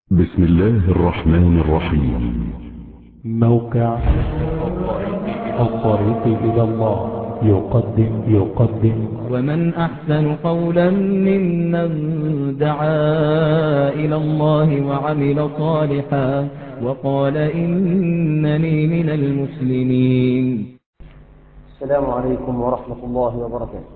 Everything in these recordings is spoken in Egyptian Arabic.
بسم الله الرحمن الرحيم موقع الطريق إلى الله يقدم يقدم ومن أحسن قولا ممن دعا إلى الله وعمل صالحا وقال إنني من المسلمين السلام عليكم ورحمة الله وبركاته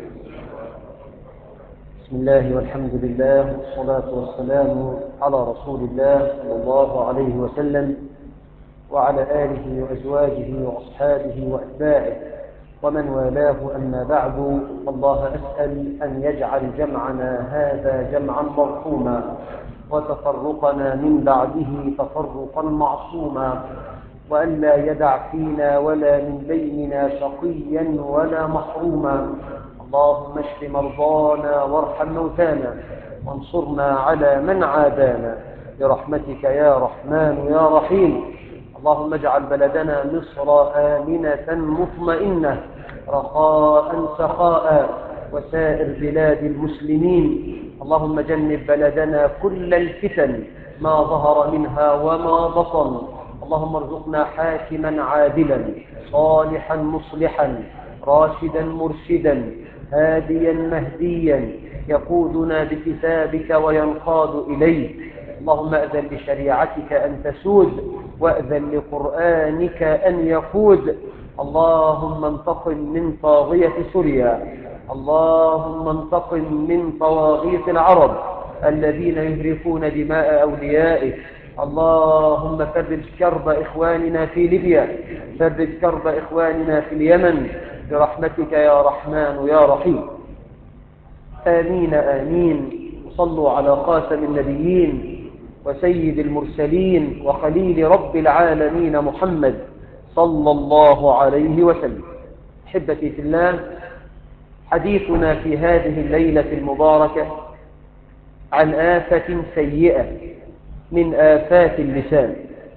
بسم الله والحمد لله والصلاة والسلام على رسول الله صلى الله عليه وسلم وعلى آله وأزواجه وأصحابه وأتباعه ومن والاه أما بعد الله أسأل أن يجعل جمعنا هذا جمعا مرحوما وتفرقنا من بعده تفرقا معصوما وأن لا يدع فينا ولا من بيننا شقيا ولا محروما اللهم اشف مرضانا وارحم موتانا وانصرنا على من عادانا برحمتك يا رحمن يا رحيم اللهم اجعل بلدنا مصر آمنة مطمئنة رخاء سخاء وسائر بلاد المسلمين اللهم جنب بلدنا كل الفتن ما ظهر منها وما بطن اللهم ارزقنا حاكما عادلا صالحا مصلحا راشدا مرشدا هاديا مهديا يقودنا بكتابك وينقاد إليك اللهم أذن لشريعتك أن تسود وأذن لقرآنك أن يقود اللهم انتقم من طاغية سوريا اللهم انتقم من طواغيت العرب الذين يهرفون دماء أوليائك اللهم فرج كرب إخواننا في ليبيا فرج كرب إخواننا في اليمن برحمتك يا رحمن يا رحيم آمين آمين صلوا على قاسم النبيين وسيد المرسلين وخليل رب العالمين محمد صلى الله عليه وسلم حبتي في الله حديثنا في هذه الليلة المباركة عن آفة سيئة من آفات اللسان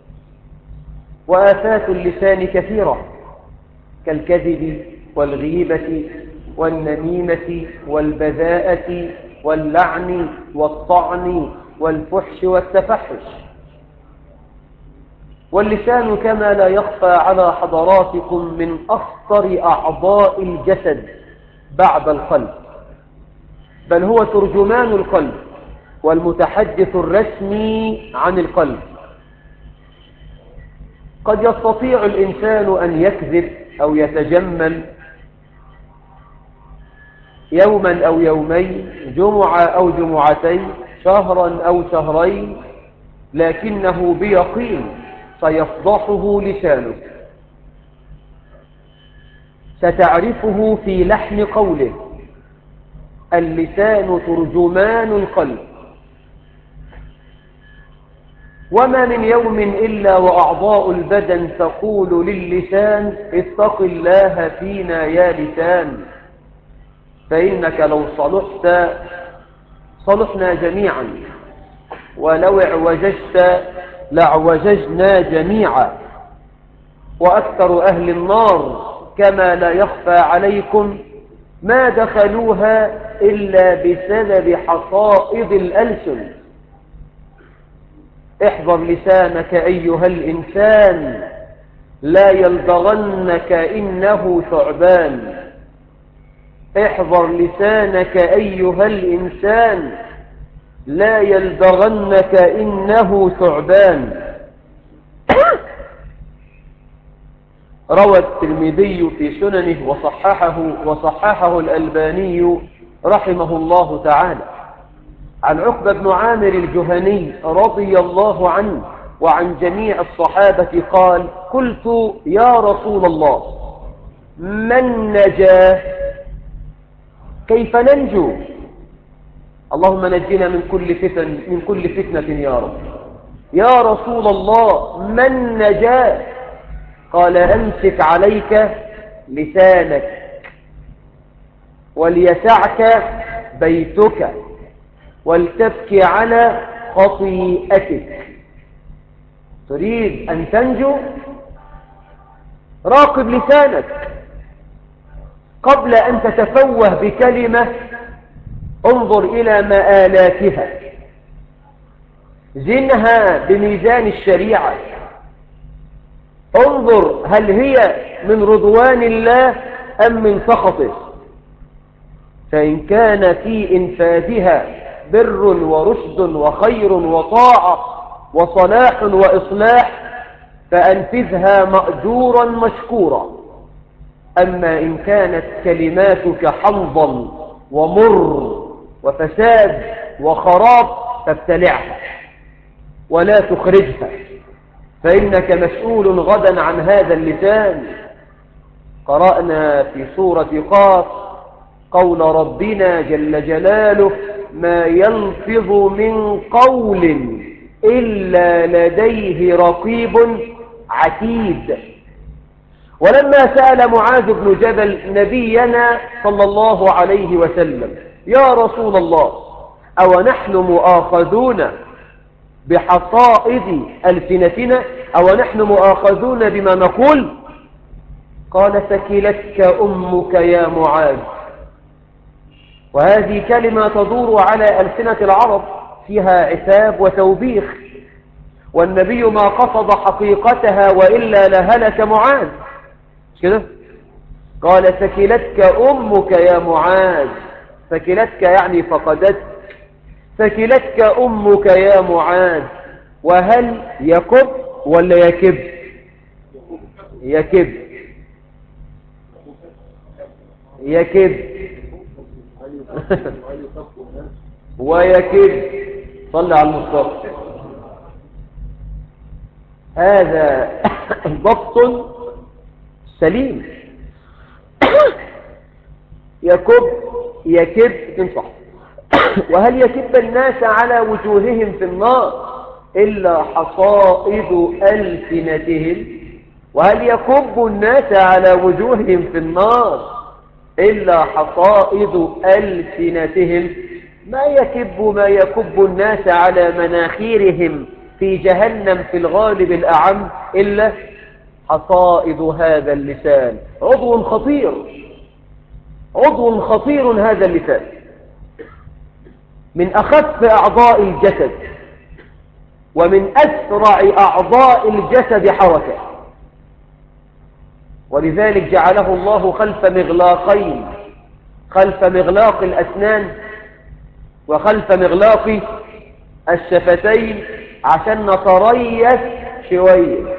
وآفات اللسان كثيرة كالكذب والغيبة والنميمة والبذاءة واللعن والطعن والفحش والتفحش واللسان كما لا يخفى على حضراتكم من أخطر أعضاء الجسد بعد القلب بل هو ترجمان القلب والمتحدث الرسمي عن القلب قد يستطيع الإنسان أن يكذب أو يتجمل يوما أو يومين جمعة أو جمعتين شهرا أو شهرين لكنه بيقين سيفضحه لسانه ستعرفه في لحن قوله اللسان ترجمان القلب وما من يوم إلا وأعضاء البدن تقول للسان اتق الله فينا يا لسان فإنك لو صلحت صلحنا جميعا ولو اعوججت لاعوججنا جميعا وأكثر أهل النار كما لا يخفى عليكم ما دخلوها إلا بسبب حصائد الألسن احذر لسانك أيها الإنسان لا يلدغنك إنه ثعبان احذر لسانك أيها الإنسان لا يلدغنك إنه ثعبان روى الترمذي في سننه وصححه, وصححه الألباني رحمه الله تعالى عن عقبة بن عامر الجهني رضي الله عنه وعن جميع الصحابة قال قلت يا رسول الله من نجا كيف ننجو اللهم نجنا من كل فتن من كل فتنة يا رب يا رسول الله من نجا قال أمسك عليك لسانك وليسعك بيتك ولتبكي على خطيئتك تريد أن تنجو راقب لسانك قبل أن تتفوه بكلمة انظر إلى مآلاتها زنها بميزان الشريعة انظر هل هي من رضوان الله أم من سخطه فإن كان في إنفاذها بر ورشد وخير وطاعة وصلاح وإصلاح فأنفذها مأجورا مشكورا أما إن كانت كلماتك حمضا ومر وفساد وخراب فابتلعها ولا تخرجها فإنك مسؤول غدا عن هذا اللسان قرأنا في سورة قاف قول ربنا جل جلاله ما يلفظ من قول إلا لديه رقيب عتيد ولما سأل معاذ بن جبل نبينا صلى الله عليه وسلم يا رسول الله أو نحن مؤاخذون بحصائد ألسنتنا أو نحن مؤاخذون بما نقول قال ثكلتك أمك يا معاذ وهذه كلمة تدور على ألسنة العرب فيها عتاب وتوبيخ والنبي ما قصد حقيقتها وإلا لهلك معاذ كده قال ثكلتك أمك يا معاذ ثكلتك يعني فقدتك ثكلتك أمك يا معاذ وهل يكب ولا يكب يكب يكب ويكب صلى على المصطفى هذا ضبط سليم يكب يكب تنصح وهل يكب الناس على وجوههم في النار إلا حصائد ألسنتهم وهل يكب الناس على وجوههم في النار إلا حصائد ألسنتهم ما يكب ما يكب الناس على مناخيرهم في جهنم في الغالب الأعم إلا حصائد هذا اللسان عضو خطير عضو خطير هذا اللسان من أخف أعضاء الجسد ومن أسرع أعضاء الجسد حركة ولذلك جعله الله خلف مغلاقين خلف مغلاق الأسنان وخلف مغلاق الشفتين عشان نتريث شوية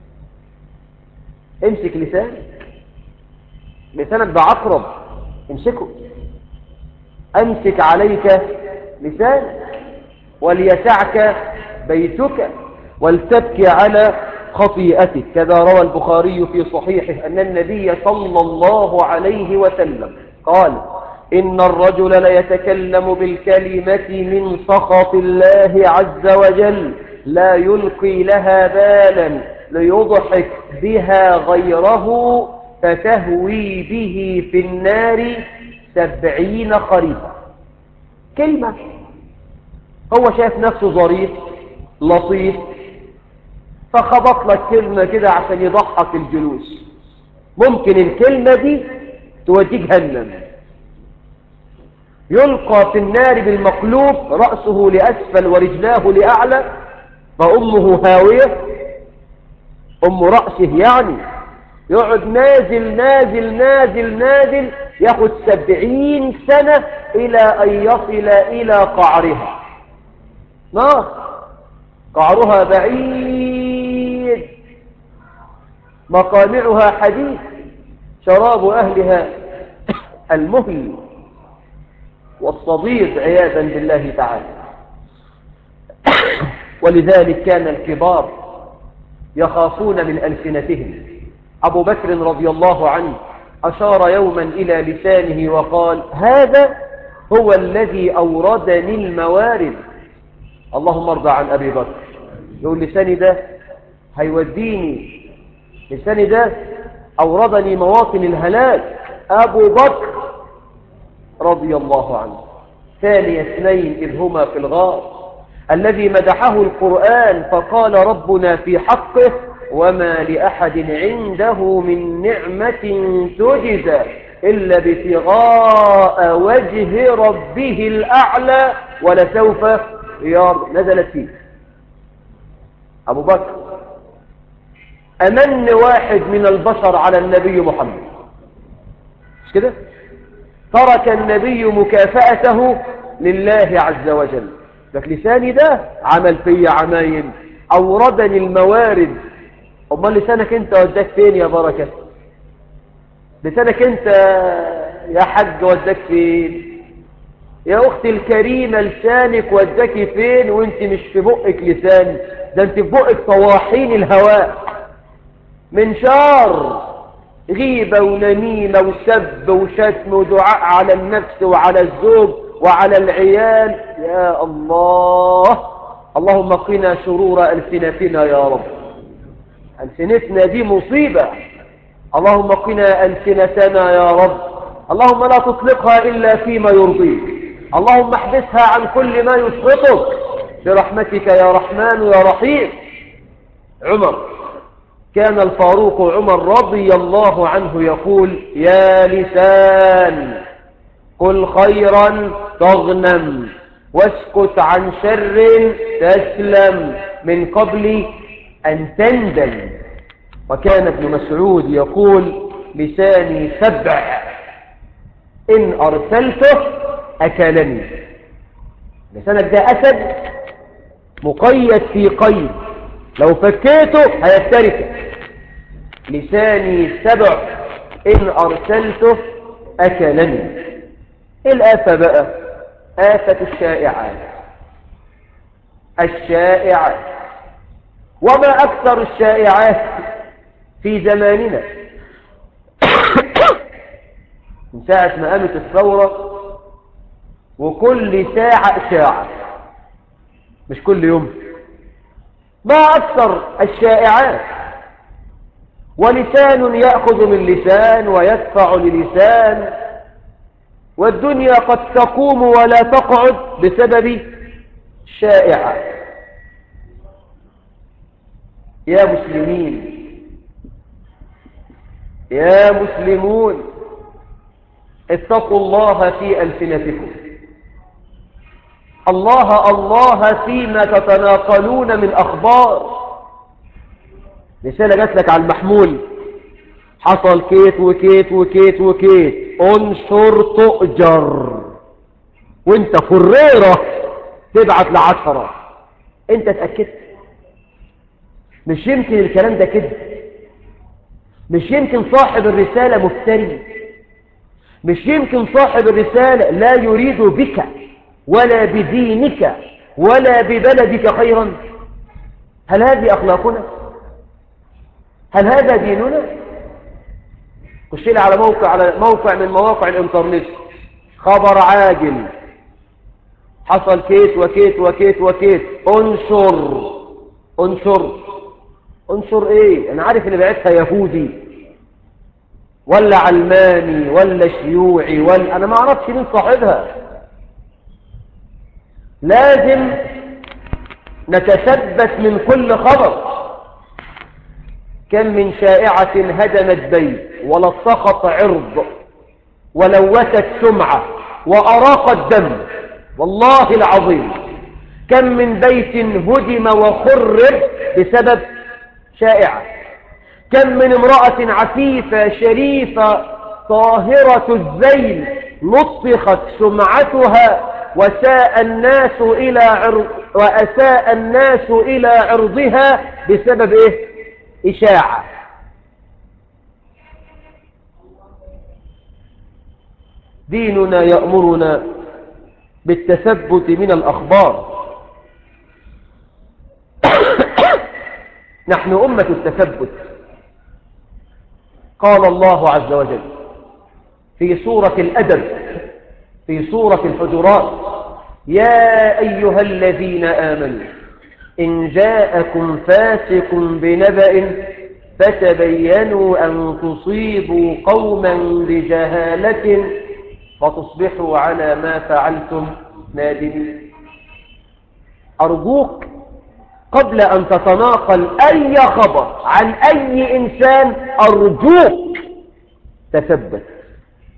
امسك لسانك لسانك ده عقرب امسكه امسك عليك لسانك وليسعك بيتك ولتبكي على خطيئتك كذا روى البخاري في صحيحه أن النبي صلى الله عليه وسلم قال إن الرجل ليتكلم بالكلمة من سخط الله عز وجل لا يلقي لها بالا ليضحك بها غيره فتهوي به في النار سبعين خريفا كلمة هو شايف نفسه ظريف لطيف فخبط لك كلمة كده عشان يضحك الجلوس ممكن الكلمة دي توديه جهنم يلقى في النار بالمقلوب رأسه لأسفل ورجلاه لأعلى فأمه هاوية أم رأسه يعني يقعد نازل نازل نازل نازل ياخد سبعين سنة إلى أن يصل إلى قعرها نار قعرها بعيد مقامعها حديث شراب أهلها المهل والصديد عياذا بالله تعالى ولذلك كان الكبار يخافون من ألسنتهم أبو بكر رضي الله عنه أشار يوما إلى لسانه وقال هذا هو الذي أوردني الموارد اللهم ارضى عن أبي بكر يقول لساني ده هيوديني لساني ده أوردني مواطن الهلاك أبو بكر رضي الله عنه ثاني اثنين إذ هما في الغار الذي مدحه القرآن فقال ربنا في حقه وما لأحد عنده من نعمة تجزى إلا ابتغاء وجه ربه الأعلى ولسوف يرضى نزلت فيه أبو بكر أمن واحد من البشر على النبي محمد مش كده ترك النبي مكافأته لله عز وجل لك لساني ده عمل في عمايل أوردني الموارد أمال لسانك أنت وداك فين يا بركة لسانك أنت يا حج وداك فين يا أختي الكريمة لسانك وداك فين وانت مش في بقك لسان ده انت في بقك طواحين الهواء من شر غيبة ونميمة وسب وشتم ودعاء على النفس وعلى الزوج وعلى العيال يا الله اللهم قنا شرور ألسنتنا يا رب ألسنتنا دي مصيبة اللهم قنا ألسنتنا يا رب اللهم لا تطلقها إلا فيما يرضيك اللهم احبسها عن كل ما يسخطك برحمتك يا رحمن يا رحيم عمر كان الفاروق عمر رضي الله عنه يقول يا لسان قل خيرا تغنم واسكت عن شر تسلم من قبل أن تندم وكان ابن مسعود يقول لساني سبع إن أرسلته أكلني لسانك ده أسد مقيد في قيد لو فكيته هيفترك لساني سبع إن أرسلته أكلني إيه الآفة بقى آفة الشائعات الشائعات وما أكثر الشائعات في زماننا من ساعة ما قامت الثورة وكل ساعة ساعة مش كل يوم ما أكثر الشائعات ولسان يأخذ من لسان ويدفع للسان والدنيا قد تقوم ولا تقعد بسبب شائعة يا مسلمين يا مسلمون اتقوا الله في ألسنتكم الله الله فيما تتناقلون من أخبار رسالة جات لك على المحمول حصل كيت وكيت وكيت وكيت انشر تؤجر وانت فريرة تبعت لعشرة انت اتأكدت مش يمكن الكلام ده كده مش يمكن صاحب الرسالة مفتري مش يمكن صاحب الرسالة لا يريد بك ولا بدينك ولا ببلدك خيرا هل هذه أخلاقنا هل هذا ديننا خش لي على موقع على موقع من مواقع الانترنت خبر عاجل حصل كيت وكيت وكيت وكيت انشر انشر انشر ايه انا عارف اللي بعتها يهودي ولا علماني ولا شيوعي ولا انا ما اعرفش مين صاحبها لازم نتثبت من كل خبر كم من شائعة هدمت بيت ولصقت عرض ولوثت سمعة وأراقت دم والله العظيم كم من بيت هدم وخرب بسبب شائعة كم من امرأة عفيفة شريفة طاهرة الذيل لطخت سمعتها وساء الناس إلى عرض وأساء الناس إلى عرضها بسبب إيه؟ إشاعة ديننا يأمرنا بالتثبت من الأخبار نحن أمة التثبت قال الله عز وجل في سورة الأدب في سورة الحجرات يا أيها الذين آمنوا إن جاءكم فاسق بنبأ فتبينوا أن تصيبوا قوما بجهالة فتصبحوا على ما فعلتم نادمين أرجوك قبل أن تتناقل أي خبر عن أي إنسان أرجوك تثبت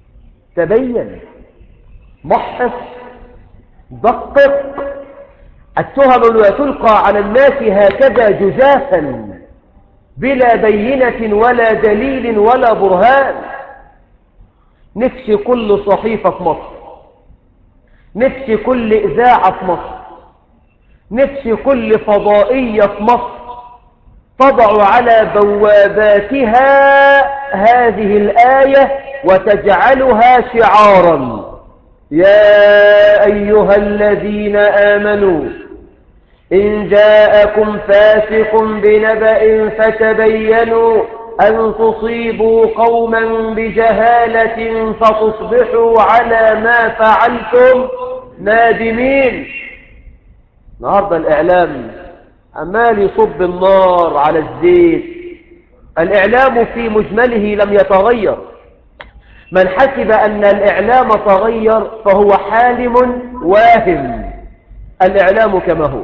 تبين محص دقق التهم لا تلقى على الناس هكذا جزافا بلا بينة ولا دليل ولا برهان نفسي كل صحيفة في مصر نفسي كل إذاعة في مصر نفسي كل فضائية في مصر تضع على بواباتها هذه الآية وتجعلها شعارا يا أيها الذين آمنوا إن جاءكم فاسق بنبأ فتبينوا أن تصيبوا قوما بجهالة فتصبحوا على ما فعلتم نادمين النهارده الإعلام عمال يصب النار على الزيت الإعلام في مجمله لم يتغير من حسب أن الإعلام تغير فهو حالم واهم الإعلام كما هو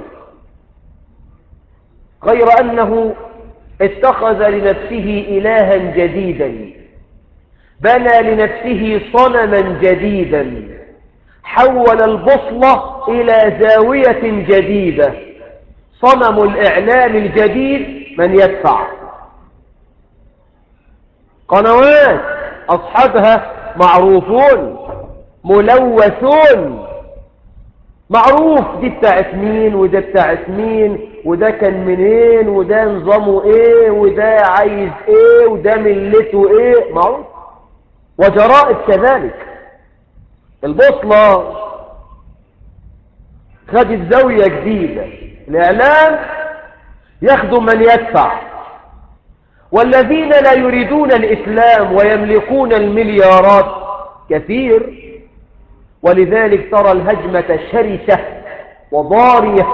غير أنه اتخذ لنفسه إلها جديدا بنى لنفسه صنما جديدا حول البصلة إلى زاوية جديدة صنم الإعلام الجديد من يدفع قنوات أصحابها معروفون ملوثون معروف دي بتاعت مين وده بتاعت مين وده كان منين وده نظامه ايه وده عايز ايه وده ملته ايه معروف وجرائد كذلك البوصلة خدت زاوية جديدة الإعلام يخدم من يدفع والذين لا يريدون الإسلام ويملكون المليارات كثير ولذلك ترى الهجمة شرسة وضارية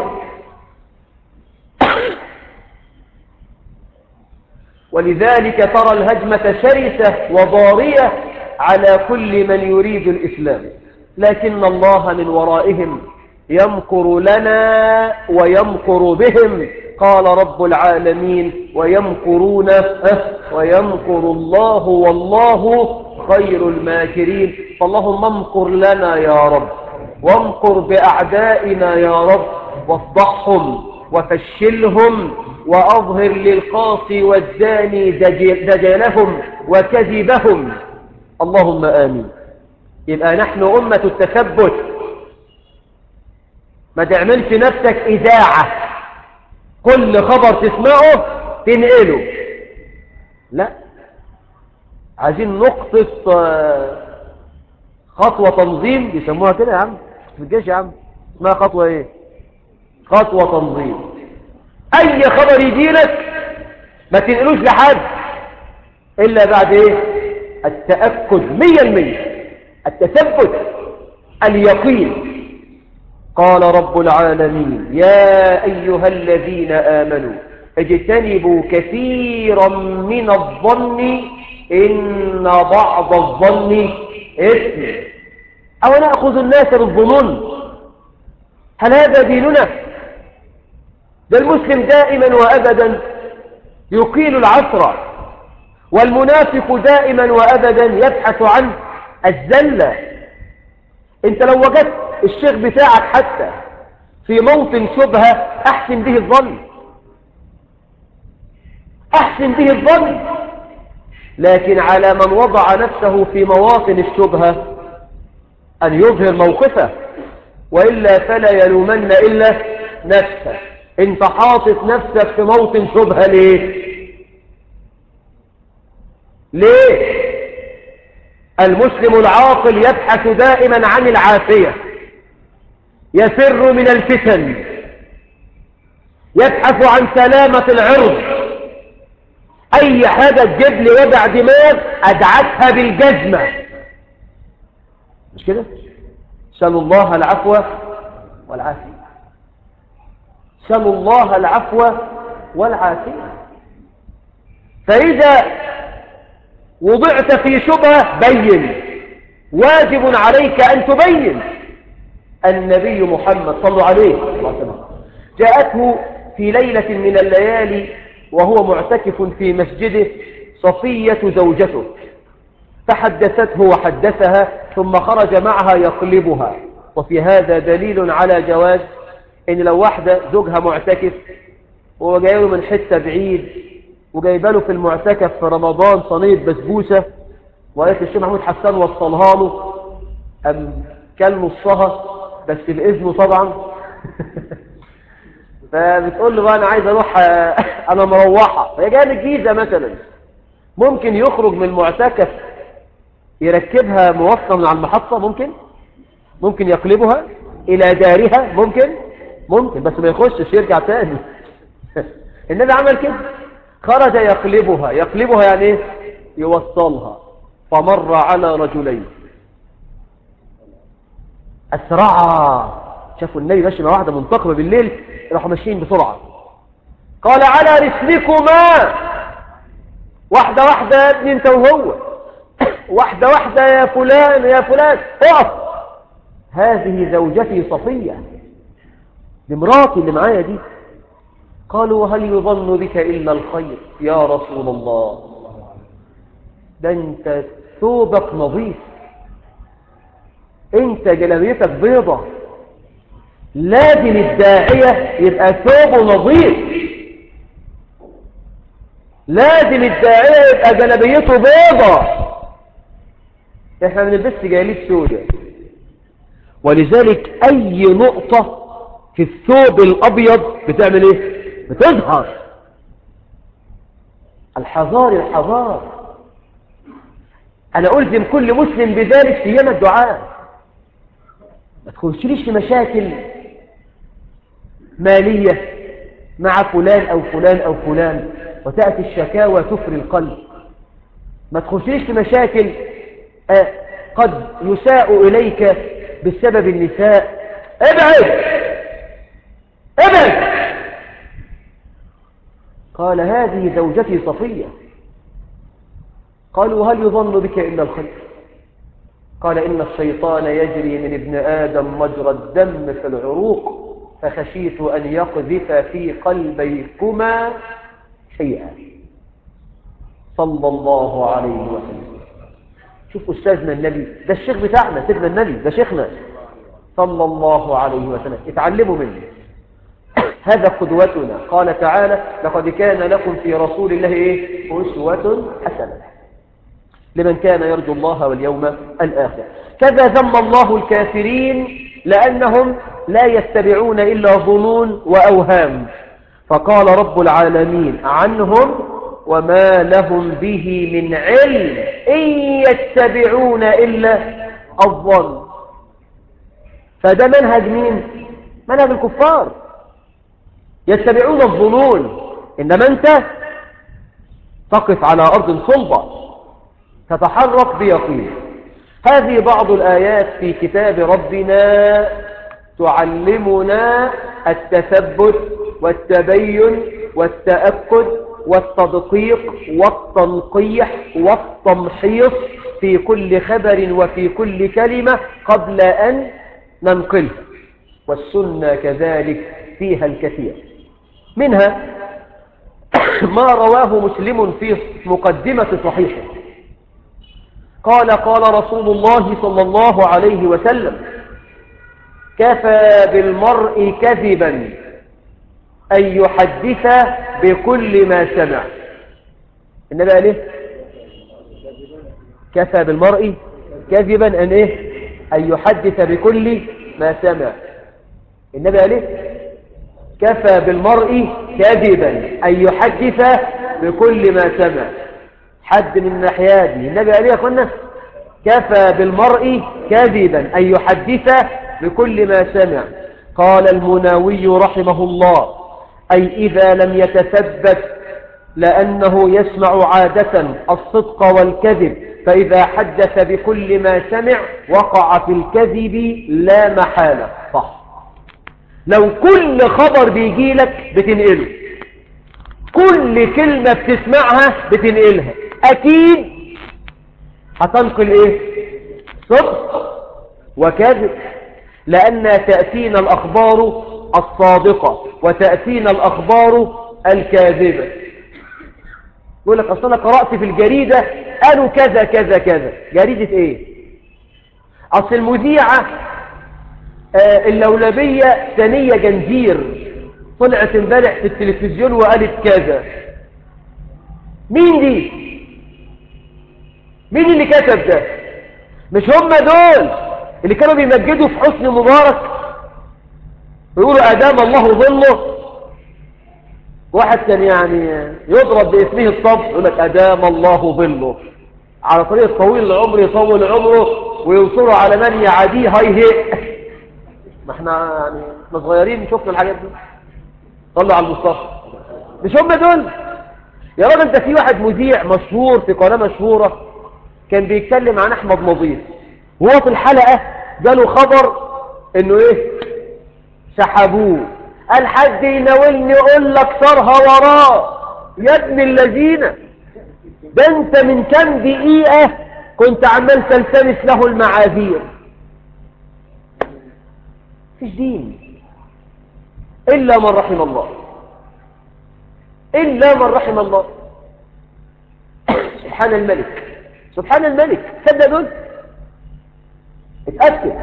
ولذلك ترى الهجمة شرسة وضارية على كل من يريد الإسلام لكن الله من ورائهم يمكر لنا ويمكر بهم قال رب العالمين ويمكرون ويمكر الله والله خير الماكرين فاللهم امكر لنا يا رب وامكر بأعدائنا يا رب وافضحهم وفشلهم وأظهر للقاصي والزاني دجلهم وكذبهم اللهم آمين يبقى نحن أمة التثبت ما تعملش نفسك إذاعة كل خبر تسمعه تنقله لا عايزين نقطة خطوة تنظيم بيسموها كده يا عم في الجيش يا عم اسمها خطوة ايه خطوة تنظيم اي خبر يجيلك ما تنقلوش لحد الا بعد ايه التأكد مية المية التثبت اليقين قال رب العالمين يا أيها الذين آمنوا اجتنبوا كثيرا من الظن إن بعض الظن إثم أو نأخذ الناس بالظنون هل هذا ديننا ده المسلم دائما وأبدا يقيل العصر والمنافق دائما وأبدا يبحث عن الزلة انت لو وجدت الشيخ بتاعك حتى في موطن شبهة احسن به الظن احسن به الظن لكن على من وضع نفسه في مواطن الشبهة أن يظهر موقفه وإلا فلا يلومن إلا نفسه انت حاطط نفسك في موطن شبهة ليه ليه المسلم العاقل يبحث دائما عن العافية يفر من الفتن يبحث عن سلامة العرض أي حاجة تجيب لي وجع دماغ أدعتها بالجزمة مش كده؟ سألوا الله العفو والعافية سألوا الله العفو والعافية فإذا وضعت في شبهة بين واجب عليك أن تبين النبي محمد صلى عليه وسلم جاءته في ليلة من الليالي وهو معتكف في مسجده صفية زوجته فحدثته وحدثها ثم خرج معها يقلبها وفي هذا دليل على جواز ان لو واحدة زوجها معتكف وجاي له من حتة بعيد وجايبه له في المعتكف في رمضان صينية بسبوسة وقالت الشيخ محمود حسان وصلها له أم كل نصها بس بإذنه طبعا فبتقول له بقى أنا عايز أروح أنا مروحة هي جاية من الجيزة مثلا ممكن يخرج من المعتكف يركبها موصل من على المحطة ممكن ممكن يقلبها إلى دارها ممكن ممكن بس ما يخشش يرجع تاني النبي عمل كده خرج يقلبها يقلبها يعني ايه يوصلها فمر على رجلين أسرع شافوا النبي ماشي مع واحدة منتقمة بالليل راحوا ماشيين بسرعة قال على رسلكما واحدة واحدة يا ابني انت وهو واحدة واحدة يا فلان يا فلان اقف هذه زوجتي صفية دي مراتي اللي معايا دي قالوا هل يظن بك إلا الخير يا رسول الله ده انت ثوبك نظيف انت جلابيتك بيضة لازم الداعية يبقى ثوبه نظيف لازم الداعية يبقى جلابيته بيضة احنا بنلبس جلابيت سوداء ولذلك اي نقطة في الثوب الابيض بتعمل ايه بتظهر الحذار الحذار انا الزم كل مسلم بذلك سيما الدعاء ما تخشليش في مشاكل مالية مع فلان أو فلان أو فلان وتأتي الشكاوى تفري القلب ما تخشليش في مشاكل آه قد يساء إليك بسبب النساء ابعد ابعد قال هذه زوجتي صفية قالوا هل يظن بك إلا الخير قال إن الشيطان يجري من ابن آدم مجرى الدم في العروق فخشيت أن يقذف في قلبيكما شيئا صلى الله عليه وسلم شوف أستاذنا النبي ده الشيخ بتاعنا سيدنا النبي ده شيخنا صلى الله عليه وسلم اتعلموا منه هذا قدوتنا قال تعالى لقد كان لكم في رسول الله إيه؟ أسوة حسنة لمن كان يرجو الله واليوم الآخر كذا ذم الله الكافرين لأنهم لا يتبعون إلا ظنون وأوهام فقال رب العالمين عنهم وما لهم به من علم إن يتبعون إلا الظن فده منهج مين؟ منهج الكفار يتبعون الظنون إنما أنت تقف على أرض صلبة تتحرك بيقين هذه بعض الآيات في كتاب ربنا تعلمنا التثبت والتبين والتأكد والتدقيق والتنقيح والتمحيص في كل خبر وفي كل كلمة قبل أن ننقله والسنة كذلك فيها الكثير منها ما رواه مسلم في مقدمة صحيحه قال قال رسول الله صلى الله عليه وسلم كفى بالمرء كذبا أن يحدث بكل ما سمع النبي قال ايه كفى بالمرء كذبا أن ايه أن يحدث بكل ما سمع النبي قال ايه كفى بالمرء كذبا أن يحدث بكل ما سمع حد من ناحياته النبي قال ايه يا اخوانا كفى بالمرء كذبا أن يحدث بكل ما سمع قال المناوي رحمه الله أي إذا لم يتثبت لأنه يسمع عادة الصدق والكذب فإذا حدث بكل ما سمع وقع في الكذب لا محالة صح لو كل خبر بيجي لك بتنقله كل كلمة بتسمعها بتنقلها أكيد هتنقل إيه صدق وكذب لأن تأتينا الأخبار الصادقة وتأتينا الأخبار الكاذبة يقول لك أصلا قرأت في الجريدة قالوا كذا كذا كذا جريدة إيه أصل المذيعة آه اللولبية ثانية جنزير طلعت امبارح في التلفزيون وقالت كذا مين دي مين اللي كتب ده مش هم دول اللي كانوا بيمجدوا في حسن مبارك ويقولوا أدام الله ظله واحد كان يعني يضرب باسمه الصبر يقول لك أدام الله ظله على طريق طويل العمر يطول عمره وينصره على من يعاديه هاي هي ما احنا يعني احنا صغيرين شفنا الحاجات دي طلع على المصطفى مش هم دول يا راجل ده في واحد مذيع مشهور في قناة مشهورة كان بيتكلم عن احمد نظيف وهو في الحلقة جاله خبر انه ايه سحبوه قال حد يناولني يقول لك صارها وراه يا ابن الذين ده انت من كام دقيقة كنت عمال تلتمس له المعاذير فيش دين إلا من رحم الله إلا من رحم الله سبحان الملك سبحان الملك صدق دول اتأكد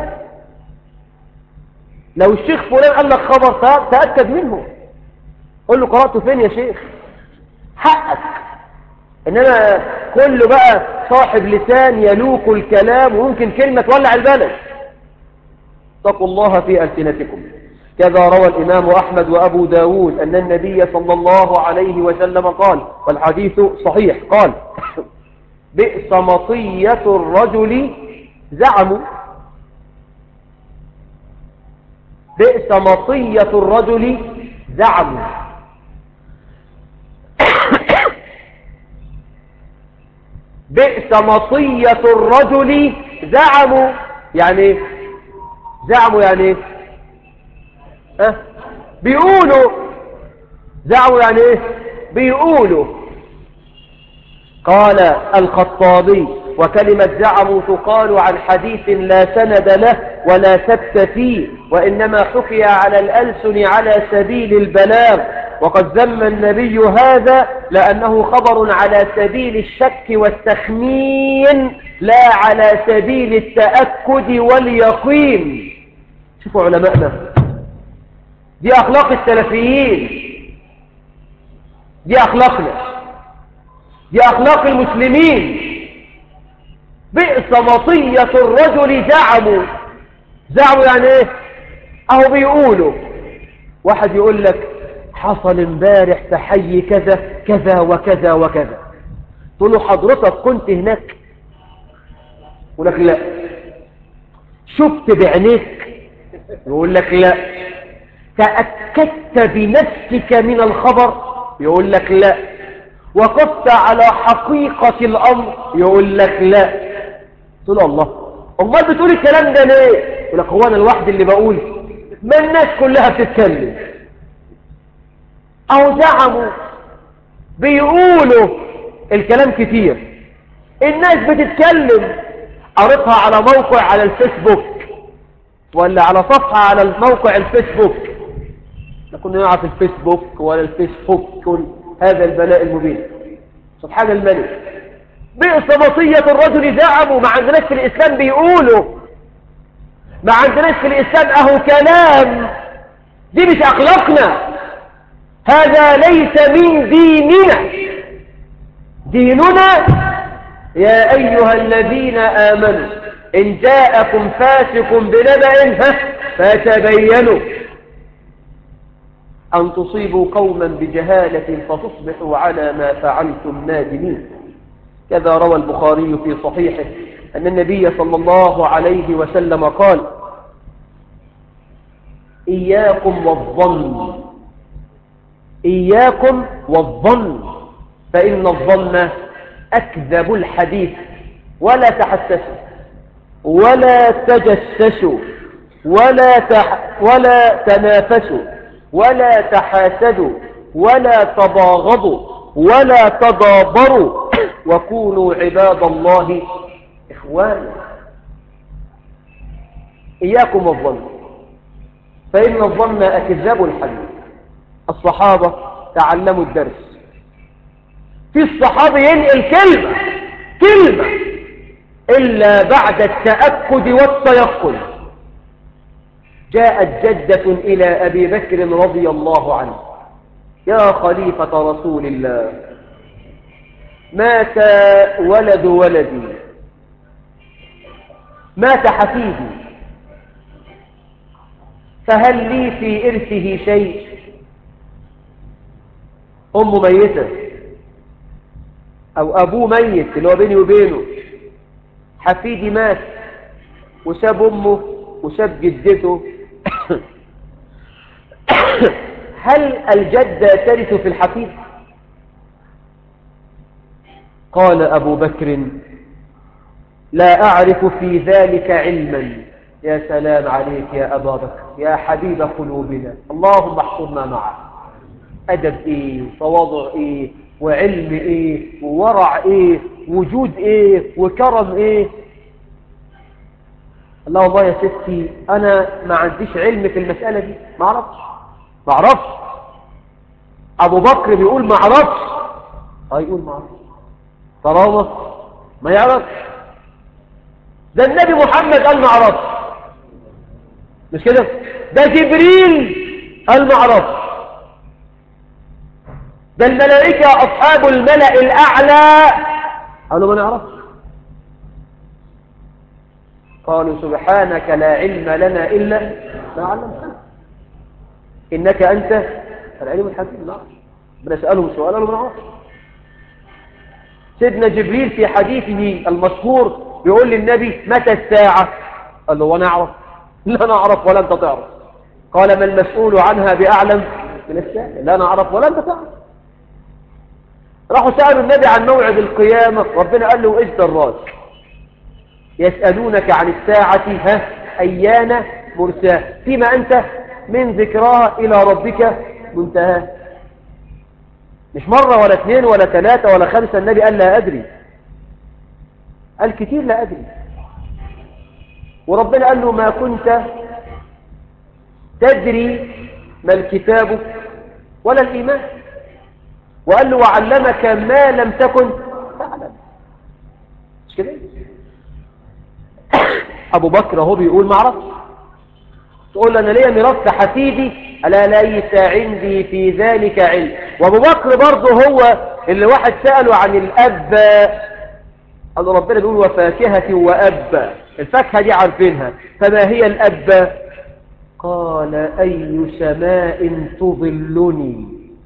لو الشيخ فلان قال لك خبر تأكد منه قل له قرأته فين يا شيخ حقك إنما كله بقى صاحب لسان يلوك الكلام وممكن كلمة تولع البلد اتقوا الله في ألسنتكم كذا روى الإمام أحمد وأبو داود أن النبي صلى الله عليه وسلم قال والحديث صحيح قال بئس مطية الرجل زعموا بئس مطية الرجل زعموا بئس مطية الرجل زعموا يعني ايه زعموا يعني ايه ها بيقولوا زعموا يعني ايه بيقولوا قال الخطابي وكلمة زعموا تقال عن حديث لا سند له ولا ثبت فيه وإنما حكي على الألسن على سبيل البلاغ وقد ذم النبي هذا لأنه خبر على سبيل الشك والتخمين لا على سبيل التأكد واليقين شوفوا علماءنا دي أخلاق السلفيين دي أخلاقنا دي أخلاق المسلمين بئس مطية الرجل زعموا زعموا يعني ايه اهو بيقولوا واحد يقول لك حصل امبارح في حي كذا كذا وكذا وكذا تقول له حضرتك كنت هناك يقول لك لا شفت بعينيك يقول لك لا تأكدت بنفسك من الخبر يقول لك لا وقفت على حقيقة الأمر يقول لك لا تقول الله امال بتقول الكلام ده ليه يقول لك هو انا الواحد اللي بقول ما الناس كلها بتتكلم او زعموا بيقولوا الكلام كتير الناس بتتكلم قريتها على موقع على الفيسبوك ولا على صفحة على الموقع الفيسبوك لا كنا نعرف الفيسبوك ولا الفيسبوك هذا البلاء المبين سبحان الملك بئس وصية الرجل زعموا ما عندناش في الإسلام بيقولوا ما عندناش في الإسلام أهو كلام دي مش أخلاقنا هذا ليس من ديننا ديننا يا أيها الذين آمنوا إن جاءكم فاسق بنبأ فتبينوا أن تصيبوا قوما بجهالة فتصبحوا على ما فعلتم نادمين كذا روى البخاري في صحيحه أن النبي صلى الله عليه وسلم قال إياكم والظن إياكم والظن فإن الظن أكذب الحديث ولا تحسسوا ولا تجسسوا ولا تح ولا تنافسوا ولا تحاسدوا ولا تباغضوا ولا تضابروا وكونوا عباد الله إخوانا إياكم الظن فإن الظن أكذاب الحديث الصحابة تعلموا الدرس في الصحابة ينقل كلمة كلمة إلا بعد التأكد والتيقن جاءت جدة إلى أبي بكر رضي الله عنه يا خليفة رسول الله مات ولد ولدي مات حفيدي فهل لي في إرثه شيء أمه ميتة أو أبوه ميت اللي هو بيني وبينه حفيدي مات وساب أمه وساب جدته هل الجدة ترث في الحفيد قال أبو بكر لا أعرف في ذلك علما يا سلام عليك يا أبا بكر يا حبيب قلوبنا اللهم احفظنا معه أدب إيه تواضع إيه وعلم إيه وورع إيه وجود إيه وكرم إيه الله والله يا ستي أنا ما عنديش علم في المسألة دي ما أعرفش ما أعرفش أبو بكر بيقول ما أعرفش اه يقول ما أعرفش طالما ما يعرفش ده النبي محمد قال ما أعرفش مش كده ده جبريل قال ما أعرفش ده الملائكة أصحاب الملأ الأعلى قالوا ما نعرفش قالوا سبحانك لا علم لنا إلا ما علمتنا إنك أنت العلم الحكيم نعرف بنسألهم سؤال قالوا ما نعرفش سيدنا جبريل في حديثه المشهور بيقول للنبي متى الساعة قال له وانا اعرف لا نعرف ولا انت تعرف قال ما المسؤول عنها بأعلم من السائل لا نعرف ولا انت تعرف راحوا سألوا النبي عن موعد القيامة ربنا قال له ايش دراج يسألونك عن الساعة ها أيان مرساه فيما أنت من ذكراها إلى ربك منتهى مش مرة ولا اثنين ولا ثلاثة ولا خمسة النبي قال لا أدري قال كتير لا أدري وربنا قال له ما كنت تدري ما الكتاب ولا الإيمان وقال له وعلمك ما لم تكن تعلم مش كده أبو بكر هو بيقول ما عرفش تقول أنا ليا ميراث حفيدي ألا ليس عندي في ذلك علم وأبو بكر برضه هو اللي واحد سأله عن الأب قال له ربنا بيقول وفاكهة وأب الفاكهة دي عارفينها فما هي الأب قال أي سماء تظلني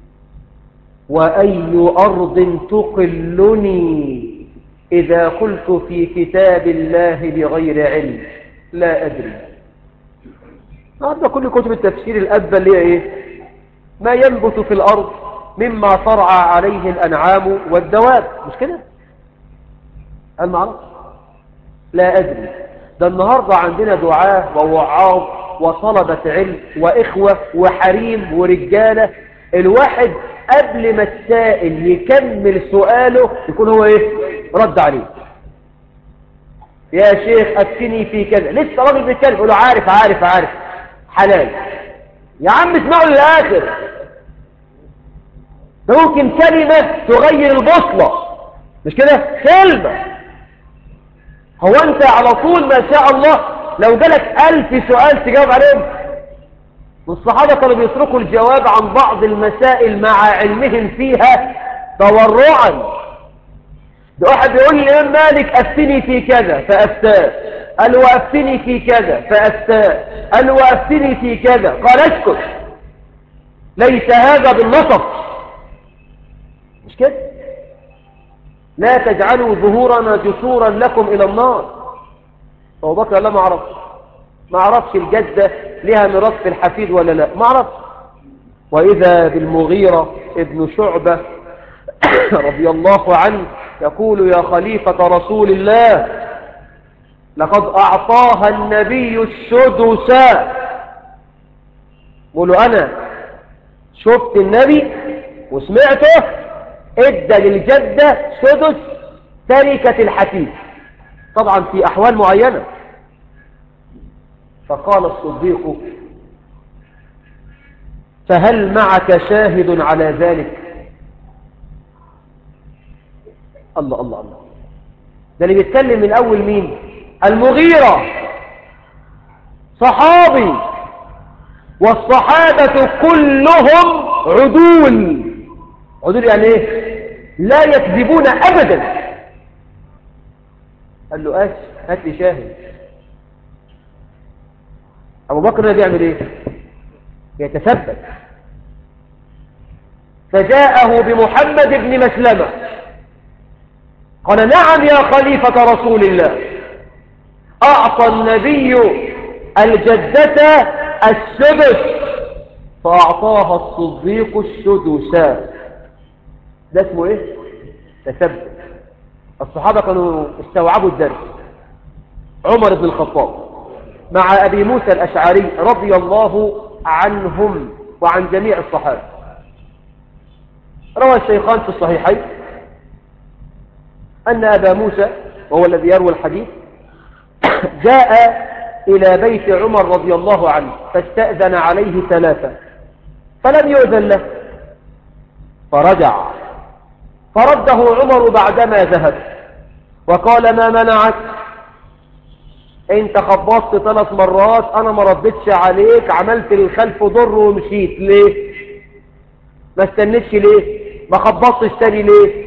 وأي أرض تقلني إذا قلت في كتاب الله بغير علم لا أدري هذا كل كتب التفسير الأب اللي هي إيه ما ينبت في الأرض مما ترعى عليه الأنعام والدواب مش كده قال معرفش لا أدري ده النهاردة عندنا دعاة ووعاظ وطلبة علم وإخوة وحريم ورجالة الواحد قبل ما السائل يكمل سؤاله يكون هو ايه رد عليه يا شيخ أفتني في كذا لسه راجل بيتكلم يقول له عارف عارف عارف حلال يا عم اسمعوا للآخر ده ممكن كلمة تغير البصلة مش كده كلمة هو انت على طول ما شاء الله لو جالك ألف سؤال تجاوب عليهم والصحابة كانوا بيتركوا الجواب عن بعض المسائل مع علمهم فيها تورعا ده واحد بيقول لي الإمام مالك أفتني في كذا فأفتاه قال وأفتني في كذا فأفتاه قال وأفتني في كذا قال اسكت ليس هذا بالنصف مش كده لا تجعلوا ظهورنا جسورا لكم إلى النار أبو بكر لا ما عرفش ما عرفش الجدة لها ميراث في الحفيد ولا لا ما عرفش وإذا بالمغيرة ابن شعبة رضي الله عنه يقول يا خليفة رسول الله لقد أعطاها النبي السدس قولوا أنا شفت النبي وسمعته ادى للجدة سدس تركة الحفيد طبعا في أحوال معينة فقال الصديق فهل معك شاهد على ذلك الله الله الله ده اللي بيتكلم من أول مين المغيرة صحابي والصحابة كلهم عدول عدول يعني ايه لا يكذبون ابدا قال له اش هات لي شاهد ابو بكر ده بيعمل ايه يتثبت فجاءه بمحمد بن مسلمة قال نعم يا خليفة رسول الله أعطى النبي الجدة السدس فأعطاها الصديق السدس ده اسمه ايه تثبت الصحابة كانوا استوعبوا الدرس عمر بن الخطاب مع أبي موسى الأشعري رضي الله عنهم وعن جميع الصحابة روى الشيخان في الصحيحين أن أبا موسى وهو الذي يروي الحديث جاء إلى بيت عمر رضي الله عنه فاستأذن عليه ثلاثة فلم يؤذن له فرجع فرده عمر بعدما ذهب وقال ما منعك انت خبطت ثلاث مرات انا ما ردتش عليك عملت للخلف ضر ومشيت ليه ما استنتش ليه ما خبطتش تاني ليه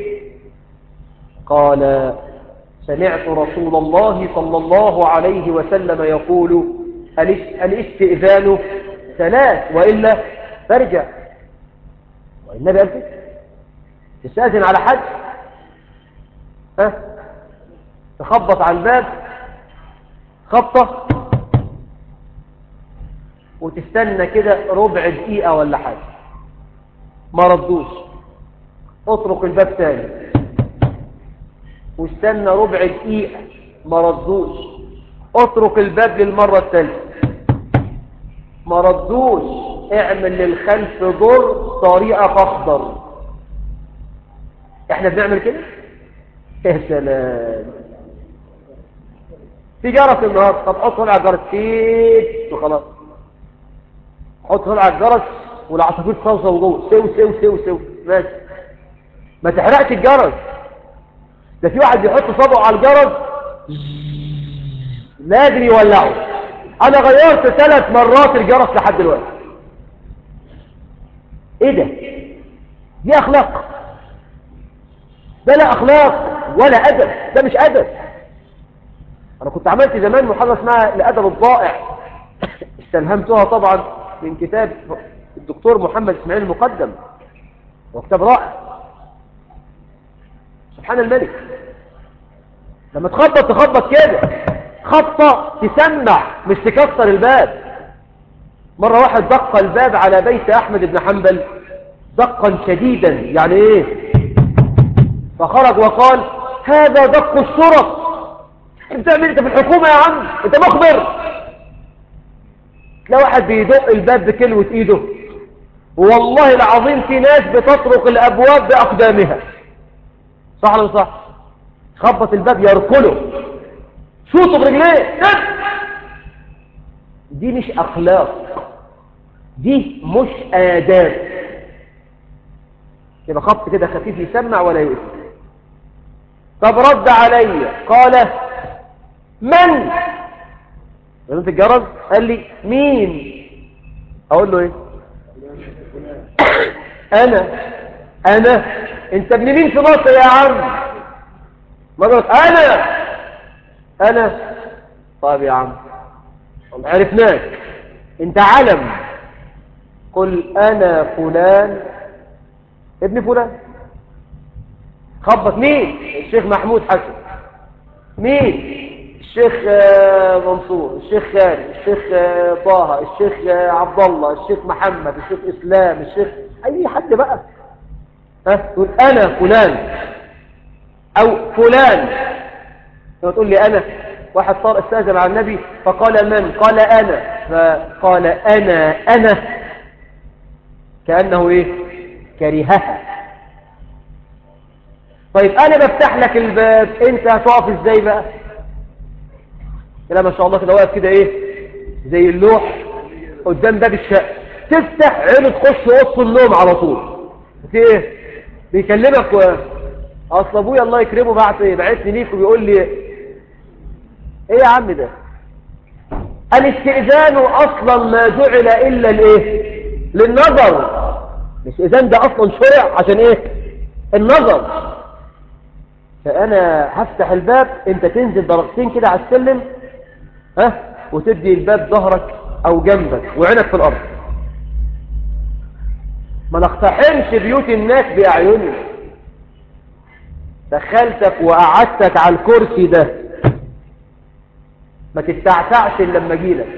قال سمعت رسول الله صلى الله عليه وسلم يقول الاستئذان ثلاث وإلا فارجع والنبي قال كده تستأذن على حد ها تخبط على الباب خبطة وتستنى كده ربع دقيقة ولا حاجة ما ردوش اطرق الباب تاني واستنى ربع دقيقة ما ردوش اترك الباب للمرة الثالثة ما ردوش اعمل للخلف ضر طريقة فاخضر احنا بنعمل كده يا سلام في جرس النهارده طب حط على الجرس تيت وخلاص حط على الجرس والعصافير صوصه جوه سو سو سو سو ماشي ما تحرقش الجرس ده في واحد بيحط صبعه على الجرس لازم يولعه انا غيرت ثلاث مرات الجرس لحد دلوقتي ايه ده دي اخلاق ده لا اخلاق ولا ادب ده مش ادب انا كنت عملت زمان محاضره اسمها الادب الضائع استلهمتها طبعا من كتاب الدكتور محمد اسماعيل المقدم وكتاب رائع سبحان الملك لما تخبط تخبط كده خبطة تسمع مش تكسر الباب مرة واحد دق الباب على بيت أحمد بن حنبل دقا شديدا يعني ايه فخرج وقال هذا دق الشرط انت بتعمل انت في الحكومة يا عم انت مخبر تلاقي واحد بيدق الباب بكلوة ايده والله العظيم في ناس بتطرق الابواب باقدامها صح ولا صح خبط الباب يركله شوطه برجليه دي مش اخلاق دي مش آداب يبقى خبط كده خفيف يسمع ولا يؤثر طب رد علي قال من قلت الجرس قال لي مين اقول له ايه انا انا انت ابن مين في مصر يا عم ما قلت انا انا طيب يا عم عرفناك انت علم قل انا فلان ابن فلان خبط مين الشيخ محمود حسن مين الشيخ منصور الشيخ خالد الشيخ طه الشيخ عبد الله الشيخ محمد الشيخ اسلام الشيخ اي حد بقى ها تقول انا فلان او فلان لما تقول لي انا واحد صار استاذن على النبي فقال من قال انا فقال انا انا كانه ايه كرهها طيب انا بفتح لك الباب انت هتقف ازاي بقى كده ما شاء الله كده واقف كده ايه زي اللوح قدام باب الشقه تفتح عينه تخش وسط النوم على طول في ايه بيكلمك و... اصل ابويا الله يكرمه بعت بعتني ليك وبيقول لي ايه يا عم ده الاستئذان أصلا ما جعل إلا الإيه للنظر الاستئذان ده أصلا شرع عشان إيه النظر فأنا هفتح الباب أنت تنزل درجتين كده على السلم ها وتدي الباب ظهرك أو جنبك وعينك في الأرض ما نقتحمش بيوت الناس بأعيننا دخلتك وقعدتك على الكرسي ده ما تستعتعش إلا لما اجيلك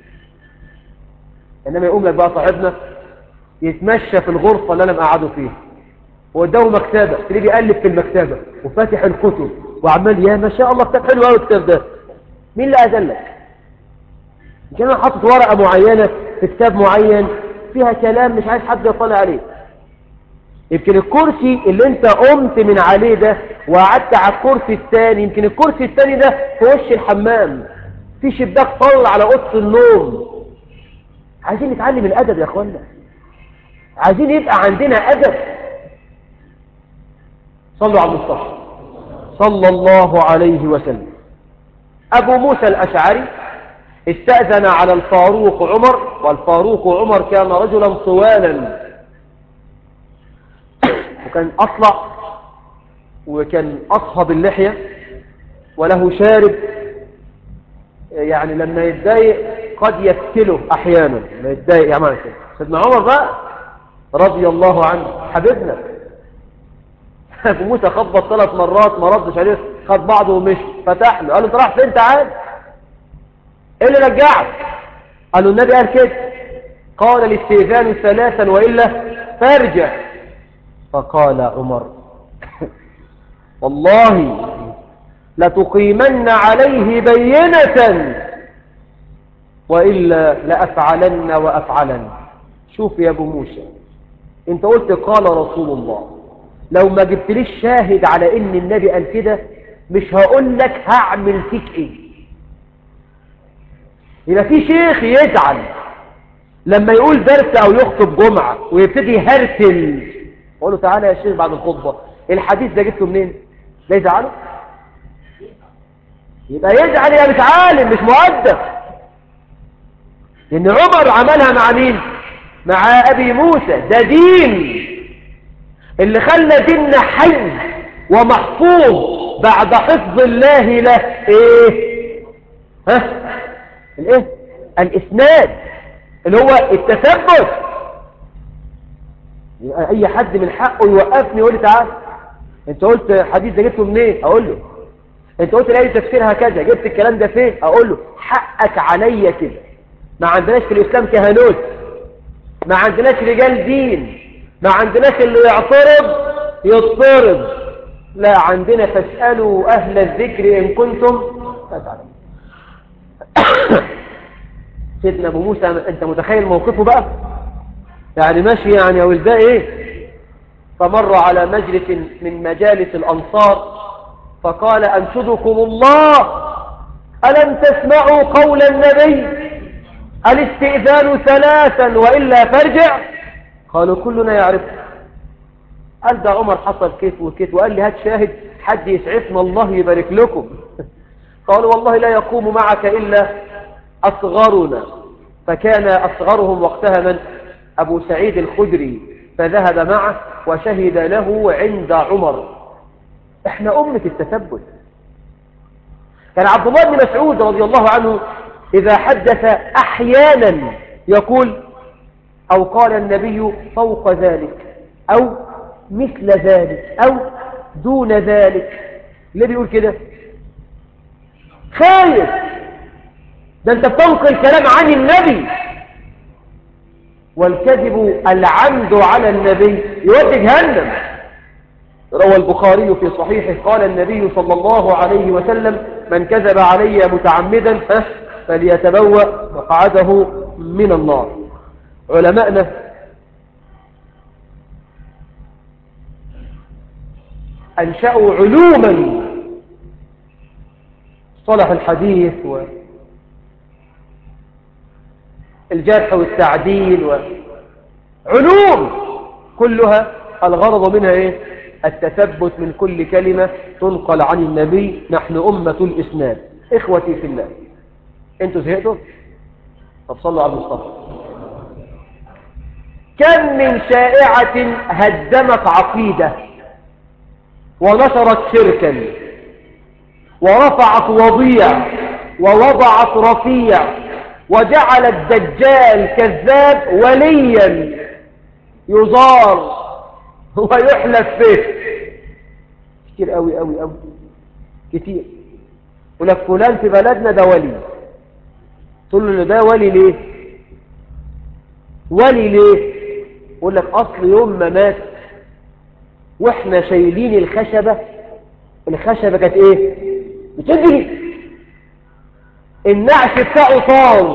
انما يقوم لك بقى صاحبنا يتمشى في الغرفة اللي انا مقعده فيها وقدامه مكتبة تلاقيه بيقلب في المكتبة وفاتح الكتب وعمال يا ما شاء الله كتاب حلو قوي الكتاب ده مين اللي اذلك مش انا حاطط ورقة معينة في كتاب معين فيها كلام مش عايز حد يطلع عليه يمكن الكرسي اللي انت قمت من عليه ده وقعدت على الكرسي الثاني يمكن الكرسي الثاني ده في وش الحمام في شباك طل على اوضه النوم عايزين نتعلم الادب يا اخوانا عايزين يبقى عندنا ادب صلوا على المصطفى صلى الله عليه وسلم ابو موسى الاشعري استأذن على الفاروق عمر والفاروق عمر كان رجلا طوالا وكان أطلع وكان أصهب اللحية وله شارب يعني لما يتضايق قد يفتله أحيانا لما يتضايق يا معنا كده سيدنا عمر بقى رضي الله عنه حبيبنا أبو موسى خبط ثلاث مرات ما ردش عليه خد بعضه ومشي فتح له قال له انت رايح فين تعال ايه اللي رجعك قال له النبي قال كده قال الاستئذان ثلاثا وإلا فارجع فقال عمر والله لتقيمن عليه بينة وإلا لأفعلن وأفعلن شوف يا أبو موسى انت قلت قال رسول الله لو ما جبتليش شاهد على ان النبي قال كده مش هقول لك هعمل فيك ايه يبقى في شيخ يزعل لما يقول درس او يخطب جمعة ويبتدي يهرتل اقول له تعالى يا شيخ بعد الخطبة الحديث ده جبته منين ده يزعله يبقى يزعل يا مش عالم مش مؤدب لان عمر عملها مع مين مع ابي موسى ده دين اللي خلى ديننا حي ومحفوظ بعد حفظ الله له ايه ها الايه الاسناد اللي هو التثبت يبقى اي حد من حقه يوقفني يقول لي تعال انت قلت حديث ده جبته منين اقول له انت قلت لي تفسيرها كذا جبت الكلام ده فين اقول له حقك عليا كده ما عندناش في الاسلام كهنوت ما عندناش رجال دين ما عندناش اللي يعترض يضطرب لا عندنا فاسألوا أهل الذكر إن كنتم لا تعلمون سيدنا أبو موسى أنت متخيل موقفه بقى يعني ماشي يعني يا ولداء إيه فمر على مجلس من مجالس الأنصار فقال أنشدكم الله ألم تسمعوا قول النبي الاستئذان ثلاثا وإلا فارجع قالوا كلنا يعرف قال ده عمر حصل كيف وكيف وقال لي هات شاهد حد يسعفنا الله يبارك لكم قالوا والله لا يقوم معك إلا أصغرنا فكان أصغرهم وقتها من أبو سعيد الخدري فذهب معه وشهد له عند عمر احنا أمة التثبت كان عبد الله بن مسعود رضي الله عنه إذا حدث أحيانا يقول أو قال النبي فوق ذلك أو مثل ذلك أو دون ذلك ليه بيقول كده خايف ده انت بتنقل كلام عن النبي والكذب العمد على النبي يودي جهنم روى البخاري في صحيحه قال النبي صلى الله عليه وسلم من كذب علي متعمدا فليتبوأ مقعده من النار علماءنا أنشأوا علوما صلح الحديث والجرح والتعديل وعلوم كلها الغرض منها إيه؟ التثبت من كل كلمة تنقل عن النبي نحن أمة الإسناد إخوتي في الله أنتوا زهقتوا طب صلوا على المصطفى كم من شائعة هدمت عقيدة ونشرت شركا ورفعت وضيع ووضعت رفيع وجعل الدجال كذاب وليا يزار ويحلف به كتير قوي قوي قوي كتير يقول لك فلان في بلدنا ده ولي تقول له ده ولي ليه ولي ليه يقول لك اصل يوم ما مات واحنا شايلين الخشبة الخشبة كانت ايه بتجري النعش بتاعه طال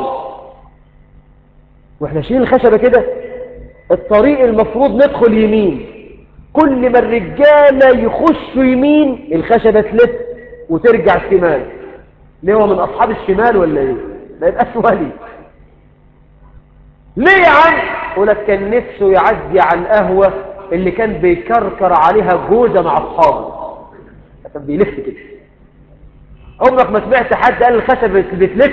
واحنا شايلين الخشبة كده الطريق المفروض ندخل يمين كل ما الرجالة يخشوا يمين الخشبة تلف وترجع شمال ليه هو من أصحاب الشمال ولا ايه ما يبقاش ولي ليه يا عم ولك كان نفسه يعدي على القهوة اللي كان بيكركر عليها جوزة مع أصحابه كان بيلف كده عمرك ما سمعت حد قال الخشبة بتلف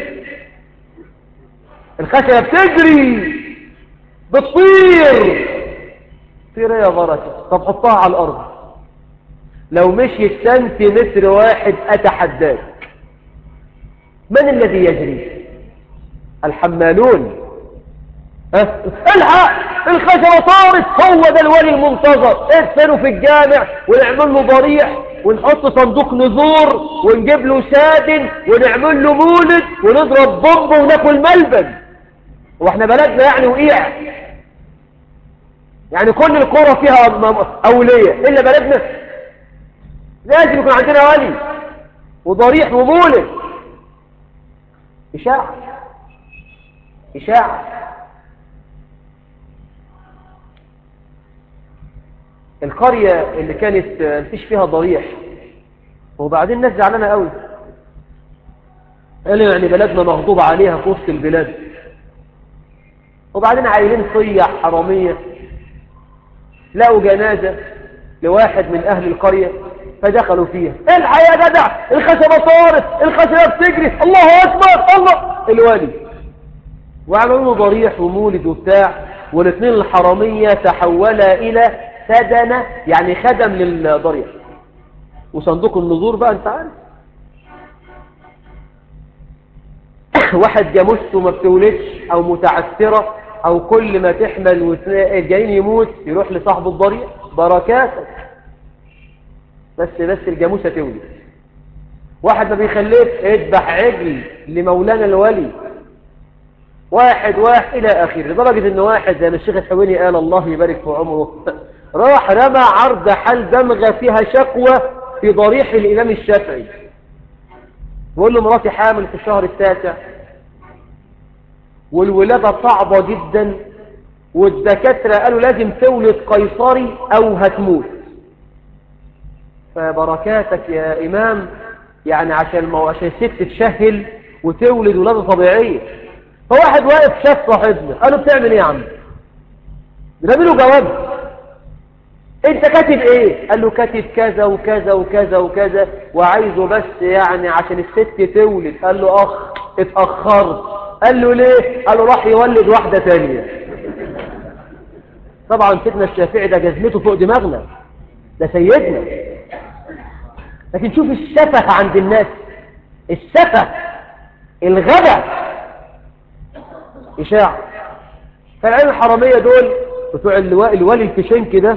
الخشبة بتجري بتطير طير يا بركة طب حطها على الأرض لو مشيت سنتيمتر واحد أتحداك من الذي يجري الحمالون ها الحق الخشبة طارت هو ده الولي المنتظر ادفنوا في الجامع ونعمل له ضريح ونحط صندوق نزور ونجيب له سادن ونعمل له مولد ونضرب بومب وناكل ملبن واحنا بلدنا يعني وقيع يعني كل القرى فيها أولية إلا بلدنا لازم يكون عندنا ولي وضريح ومولد إشاعة إشاعة القرية اللي كانت مفيش فيها ضريح وبعدين الناس زعلانة قوي قالوا يعني بلدنا مغضوب عليها في وسط البلاد وبعدين عايلين صيع حرامية لقوا جنازة لواحد من أهل القرية فدخلوا فيها الحق يا جدع الخشبة طارت الخشبة بتجري الله أكبر الله الوالي وعملوا له ضريح ومولد وبتاع والاثنين الحرامية تحولا إلى سدنة يعني خدم للضريح وصندوق النذور بقى انت عارف واحد جاموسته ما بتولدش او متعثرة او كل ما تحمل والجايين يموت يروح لصاحب الضريح بركاتك بس بس الجاموسة تولد واحد ما بيخليك اذبح عجل لمولانا الولي واحد واحد الى اخره لدرجة ان واحد زي ما الشيخ الحويني قال الله يبارك في عمره راح رمى عرض حل دمغة فيها شكوى في ضريح الامام الشافعي بيقول له مراتي حامل في الشهر التاسع والولادة صعبة جدا والدكاترة قالوا لازم تولد قيصري او هتموت فبركاتك يا امام يعني عشان ما عشان الست تشهل وتولد ولادة طبيعية فواحد واقف شاف صاحبنا قال له بتعمل ايه يا عم رمي له جواب انت كاتب ايه قال له كاتب كذا وكذا وكذا وكذا وعايزه بس يعني عشان الست تولد قال له اخ اتأخرت قال له ليه قال له راح يولد واحدة تانية طبعا سيدنا الشافعي ده جزمته فوق دماغنا ده سيدنا لكن شوف السفه عند الناس السفه الغبا إشاعة فالعين الحرامية دول بتوع اللواء الولي الفشنك ده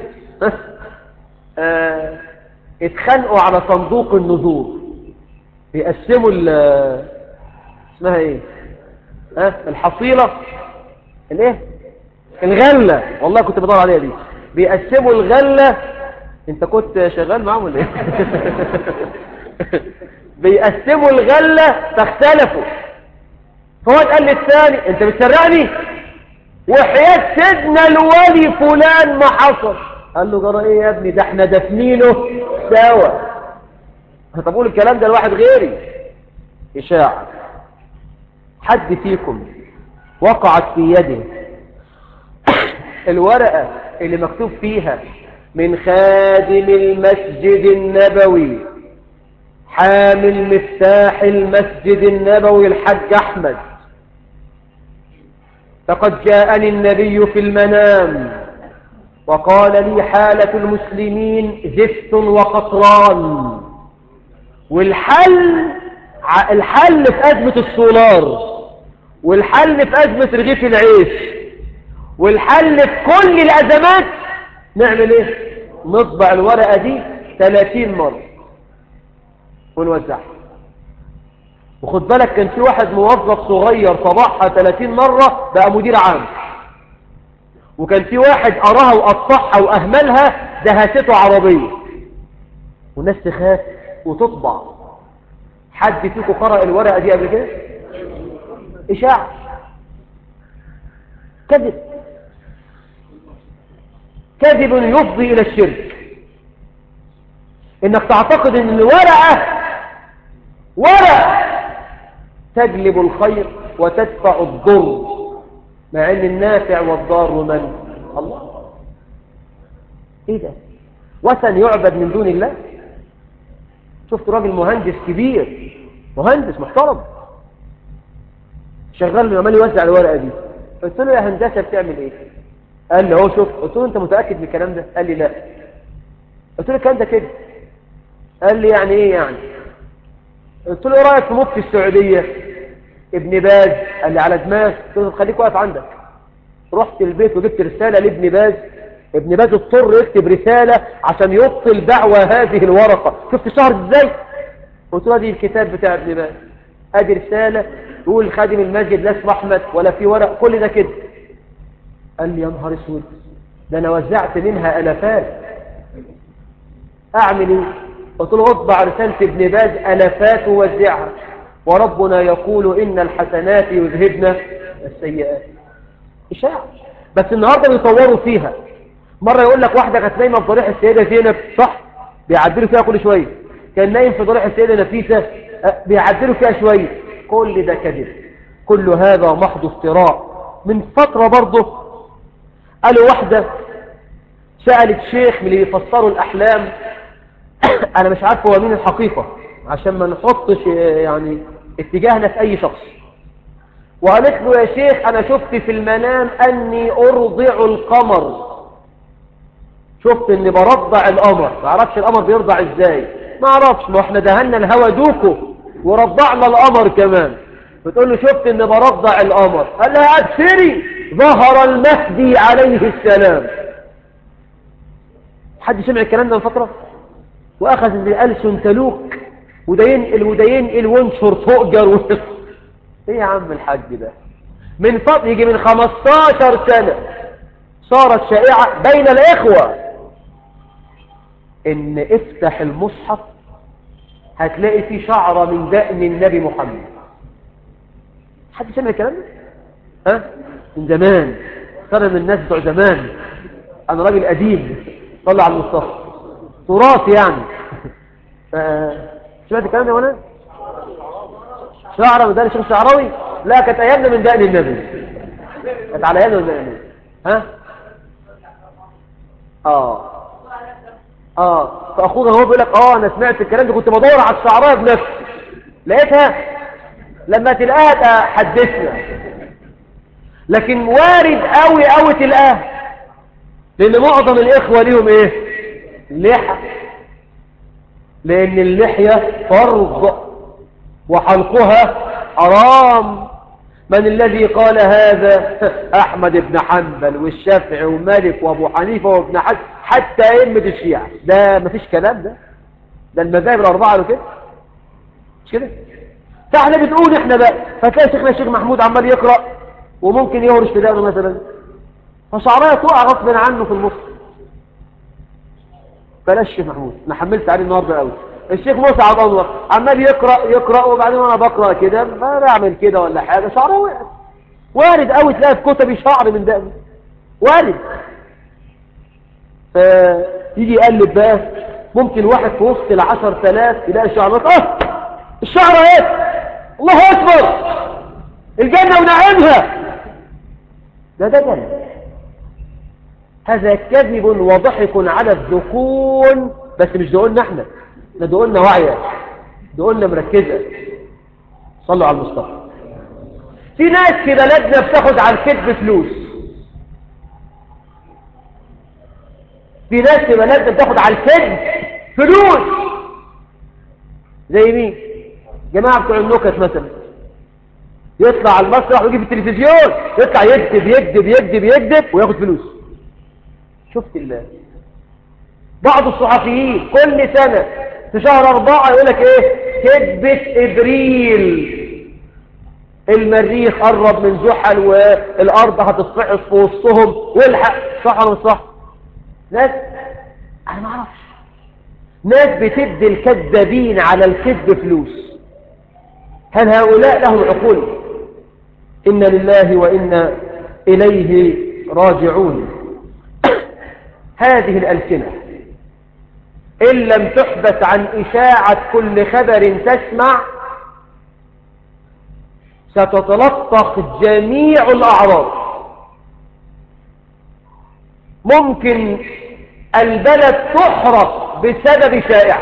اه اتخانقوا على صندوق النذور بيقسموا اسمها ايه ها الحصيلة الايه الغلة والله كنت بدور عليها دي بيقسموا الغلة انت كنت شغال معاهم ولا ايه بيقسموا الغلة فاختلفوا فواد قال للثاني انت بتسرقني وحياة سيدنا الولي فلان ما حصل قال له جرى ايه يا ابني ده احنا دفنينه سوا طب قول الكلام ده لواحد غيري اشاعة حد فيكم وقعت في يده الورقة اللي مكتوب فيها من خادم المسجد النبوي حامل مفتاح المسجد النبوي الحاج أحمد لقد جاءني النبي في المنام وقال لي حالة المسلمين زفت وقطران والحل ع- الحل في أزمة السولار والحل في أزمة رغيف العيش والحل في كل الأزمات نعمل ايه نطبع الورقة دي 30 مرة ونوزعها وخد بالك كان في واحد موظف صغير طبعها 30 مرة بقى مدير عام وكان في واحد قراها وقطعها وأهملها دهسته عربية والناس تخاف وتطبع حد فيكم قرأ الورقة دي قبل كده إشاعة كذب كذب يفضي إلى الشرك إنك تعتقد إن الورقة ورقة تجلب الخير وتدفع الضر مع ان النافع والضار من الله ايه ده وثن يعبد من دون الله شفت راجل مهندس كبير مهندس محترم شغال له عمال يوزع الورقه دي قلت له يا هندسه بتعمل ايه قال لي اهو شوف قلت له انت متاكد من الكلام ده قال لي لا قلت له الكلام ده كده قال لي يعني ايه يعني قلت له ايه رايك في مفتي السعوديه ابن باز قال لي على دماغ قلت له خليك واقف عندك رحت البيت وجبت رسالة لابن باز ابن باز اضطر يكتب رسالة عشان يبطل دعوى هذه الورقة شفت شهر ازاي قلت له دي الكتاب بتاع ابن باز ادي رسالة يقول خادم المسجد لا اسمه احمد ولا في ورق كل ده كده قال لي يا نهار اسود ده انا وزعت منها الافات اعمل ايه قلت له اطبع رسالة ابن باز الافات ووزعها وربنا يقول إن الحسنات يذهبن السيئات إشاعة بس النهاردة بيطوروا فيها مرة يقول لك واحدة كانت نايمة في ضريح السيدة زينب صح بيعدلوا فيها كل شوية كان نايم في ضريح السيدة نفيسة أه، بيعدلوا فيها شوية كل ده كذب كل هذا محض افتراء من فترة برضه قالوا واحدة سألت شيخ من اللي يفسروا الأحلام أنا مش عارف هو مين الحقيقة عشان ما نحطش يعني اتجاهنا في أي شخص وقالت له يا شيخ أنا شفت في المنام أني أرضع القمر شفت أني برضع القمر ما أعرفش القمر بيرضع إزاي ما أعرفش ما احنا دهنا الهوا دوكو ورضعنا القمر كمان بتقول له شفت أني برضع القمر قال لها أبشري ظهر المهدي عليه السلام حد سمع الكلام ده من فترة وأخذ بألسن تلوك وده ينقل وده ينقل وانشر تؤجر و... ايه يا عم الحاج ده من فضل يجي من 15 سنة صارت شائعة بين الإخوة ان افتح المصحف هتلاقي فيه شعرة من دقن النبي محمد حد سمع الكلام ده ها من زمان صار من الناس بتوع زمان انا راجل قديم طلع على المصطفى تراث يعني سمعت الكلام ده وانا شعره من دقن الشيخ الشعراوي لا كانت ايامنا من دقن النبي كانت على ايامنا من دقن النبي ها اه اه فاخونا هو بيقول لك اه انا سمعت الكلام ده كنت بدور على الشعرايه بنفسي لقيتها لما تلقاها حدثنا لكن وارد قوي قوي تلقاها لان معظم الاخوه ليهم ايه لحى لأن اللحية فرض وحلقها حرام من الذي قال هذا أحمد بن حنبل والشافعي ومالك وأبو حنيفة وابن حج حتى أئمة الشيعة ده مفيش كلام ده ده المذاهب الأربعة له كده مش كده فاحنا بنقول احنا بقى فتلاقي شيخنا الشيخ محمود عمال يقرأ وممكن يهرش في دقنه مثلا فشعرها تقع غصب عنه في النص بلاش الشيخ محمود انا حملت عليه النهارده قوي الشيخ موسى عبد الله عمال يقرا يقرا وبعدين وانا بقرا كده ما بعمل كده ولا حاجه شعره وقع وارد قوي تلاقي في كتبي شعر من دقني وارد فيجي يقلب بقى ممكن واحد في وسط العشر تلاف يلاقي شعر اه الشعر ايه الله اكبر الجنه ونعيمها ده ده جنه هذا كذب وضحك على الذقون بس مش دقولنا احنا ده دقولنا واعية دقولنا مركزة صلوا على المصطفى في ناس في بلدنا بتاخد على الكذب فلوس في ناس في بلدنا بتاخد على الكذب فلوس زي مين جماعة بتوع النكت مثلا يطلع على المسرح ويجي في التلفزيون يطلع يكذب يكذب يكذب يكذب وياخد فلوس شفت الله بعض الصحفيين كل سنة في شهر أربعة يقول لك إيه كذبة إبريل المريخ قرب من زحل والأرض هتتفحص في وسطهم والحق صح ولا مش صح ناس أنا ما أعرفش ناس بتدي الكذابين على الكذب فلوس هل هؤلاء لهم عقول إن لله وإنا إليه راجعون هذه الألسنة إن لم تحبس عن إشاعة كل خبر تسمع ستتلطخ جميع الأعراض ممكن البلد تحرق بسبب شائعة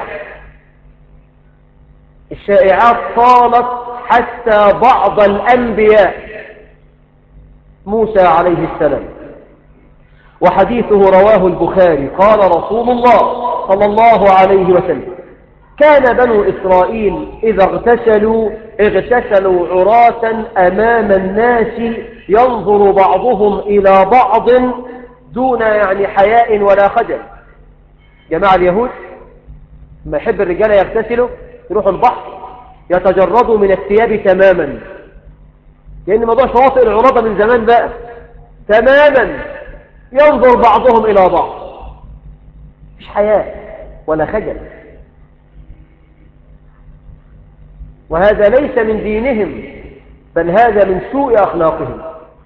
الشائعات طالت حتى بعض الأنبياء موسى عليه السلام وحديثه رواه البخاري قال رسول الله صلى الله عليه وسلم كان بنو إسرائيل إذا اغتسلوا اغتسلوا عراة أمام الناس ينظر بعضهم إلى بعض دون يعني حياء ولا خجل جماعة اليهود ما يحب الرجال يغتسلوا يروحوا البحر يتجردوا من الثياب تماما لأن موضوع شواطئ العراضة من زمان بقى تماما ينظر بعضهم إلى بعض مش حياء ولا خجل وهذا ليس من دينهم بل هذا من سوء أخلاقهم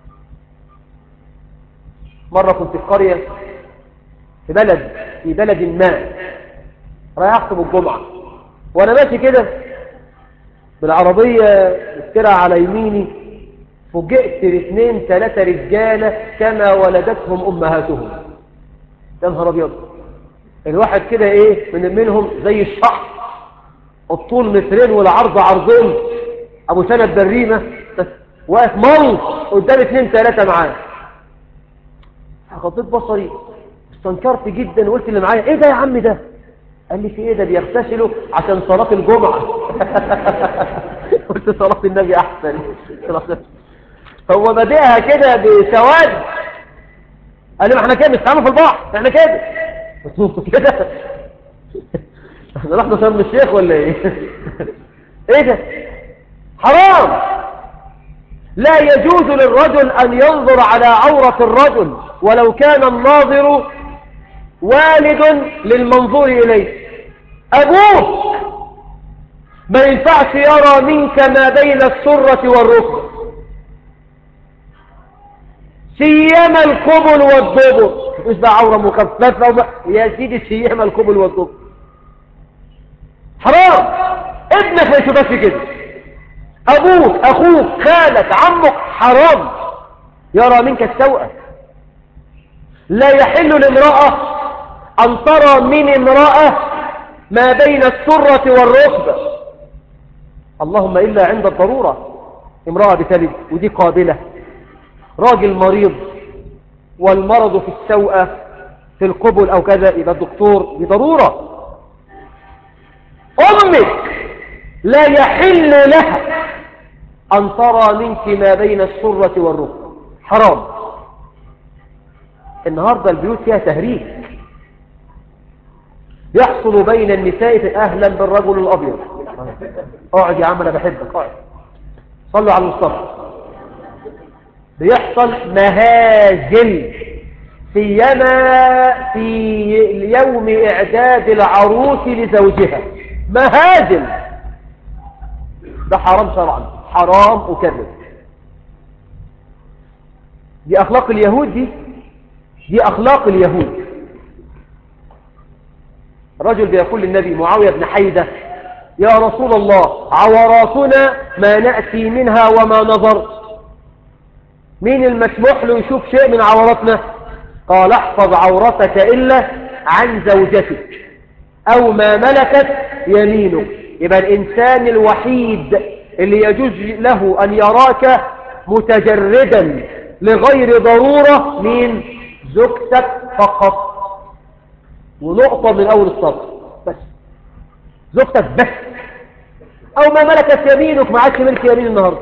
مرة كنت في قرية في بلد في بلد ما رايح أخطب الجمعة وأنا ماشي كده بالعربية السرعة على يميني فوجئت باثنين ثلاثة رجالة كما ولدتهم أمهاتهم يا نهار أبيض الواحد كده إيه من منهم زي الشعر الطول مترين والعرض عرضين أبو سنة بريمة واقف ملط قدام اثنين ثلاثة معاه غضيت بصري استنكرت جدا وقلت اللي معايا ايه ده يا عم ده قال لي في ايه ده بيغتسلوا عشان صلاة الجمعة قلت صلاة النبي احسن هو بدأها كده بسواد قال لي ما احنا كده بنستعمل في البحر احنا كده كده احنا رحنا شرم الشيخ ولا ايه ايه ده حرام لا يجوز للرجل ان ينظر على عورة الرجل ولو كان الناظر والد للمنظور اليه ابوك ما ينفعش يرى منك ما بين السرة والركبة سيما القبل والدبر مش ده عورة مكففة يا سيدي سيما القبل والدبر حرام ابنك ما يشوفكش كده ابوك اخوك خالك عمك حرام يرى منك السوءة لا يحل لامرأة ان ترى من امرأة ما بين السرة والركبة اللهم الا عند الضرورة امرأة بتلد ودي قابلة راجل مريض والمرض في السوءة في القبل او كذا يبقى الدكتور بضرورة أمك لا يحل لها أن ترى منك ما بين السرة والركبة حرام النهاردة البيوت فيها تهريج يحصل بين النساء أهلا بالرجل الأبيض اقعد يا عم أنا بحبك اقعد صلوا على المصطفى بيحصل مهازل سيما في يوم إعداد العروس لزوجها مهازل ده حرام شرعا حرام أكرر دي أخلاق اليهود دي دي أخلاق اليهود رجل بيقول للنبي معاوية بن حيدة يا رسول الله عوراتنا ما نأتي منها وما نظر مين المسموح له يشوف شيء من عوراتنا قال احفظ عورتك إلا عن زوجتك أو ما ملكت يمينك يبقى الإنسان الوحيد اللي يجوز له أن يراك متجردا لغير ضرورة مين زوجتك فقط ونقطة من أول السطر بس زوجتك بس أو ما ملكت يمينك ما عادش ملك يمين النهاردة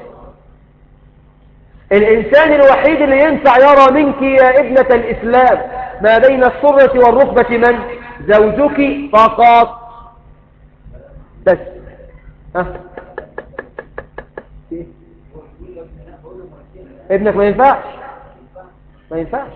الإنسان الوحيد اللي ينفع يرى منك يا ابنة الإسلام ما بين السرة والركبة من زوجك فقط بس ها ابنك ما ينفعش ما ينفعش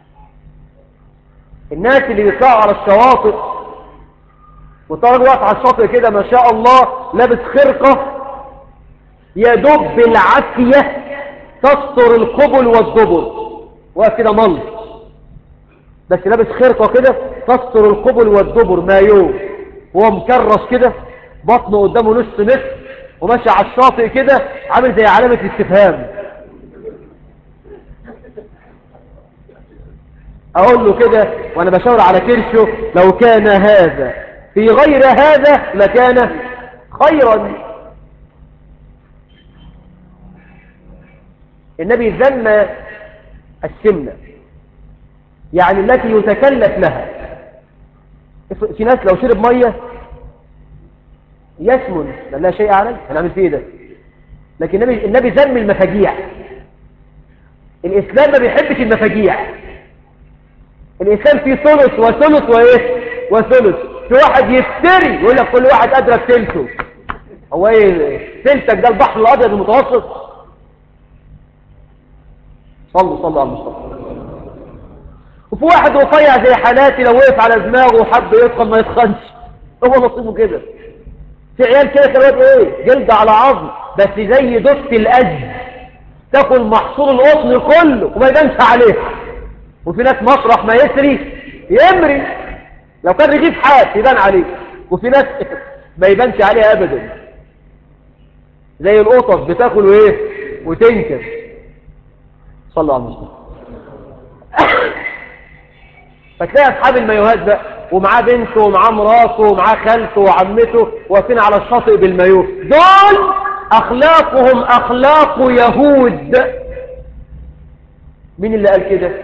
الناس اللي بيطلعوا على الشواطئ وطارق واقف على الشاطئ كده ما شاء الله لابس خرقة يدب بالعافية تستر القبل والدبر واقف كده مل بس لابس خرقة كده تستر القبل والدبر مايو وهو مكرس كده بطنه قدامه نص متر وماشي على الشاطئ كده عامل زي علامة الاستفهام اقول له كده وانا بشاور على كرشه لو كان هذا في غير هذا لكان خيرا النبي ذم السمنة يعني التي يتكلف لها في ناس لو شرب مية يسمن لا لا شيء عليه هنعمل فيه ده لكن النبي النبي ذم المفاجيع الإسلام ما بيحبش المفاجيع الإسلام فيه ثلث وثلث وإيه وثلث في واحد يفتري يقول لك كل واحد أدرك تلته هو إيه تلتك ده البحر الأبيض المتوسط صلوا صلوا على المصطفى وفي واحد رفيع زي حالاتي لو وقف على دماغه وحب يتخن ما يتخنش هو نصيبه كده في عيال كده كمان ايه جلد على عظم بس زي دست الأج تاكل محصول القطن كله وما يبانش عليه وفي ناس مطرح ما يسري يمري لو كان رغيف حاد يبان عليه وفي ناس ما يبانش عليها ابدا زي القطط بتاكل وايه وتنكر صلوا على المصطفى فتلاقي اصحاب المايوهات بقى ومعاه بنته ومعاه مراته ومعاه خالته وعمته واقفين على الشاطئ بالمايوه دول اخلاقهم اخلاق يهود مين اللي قال كده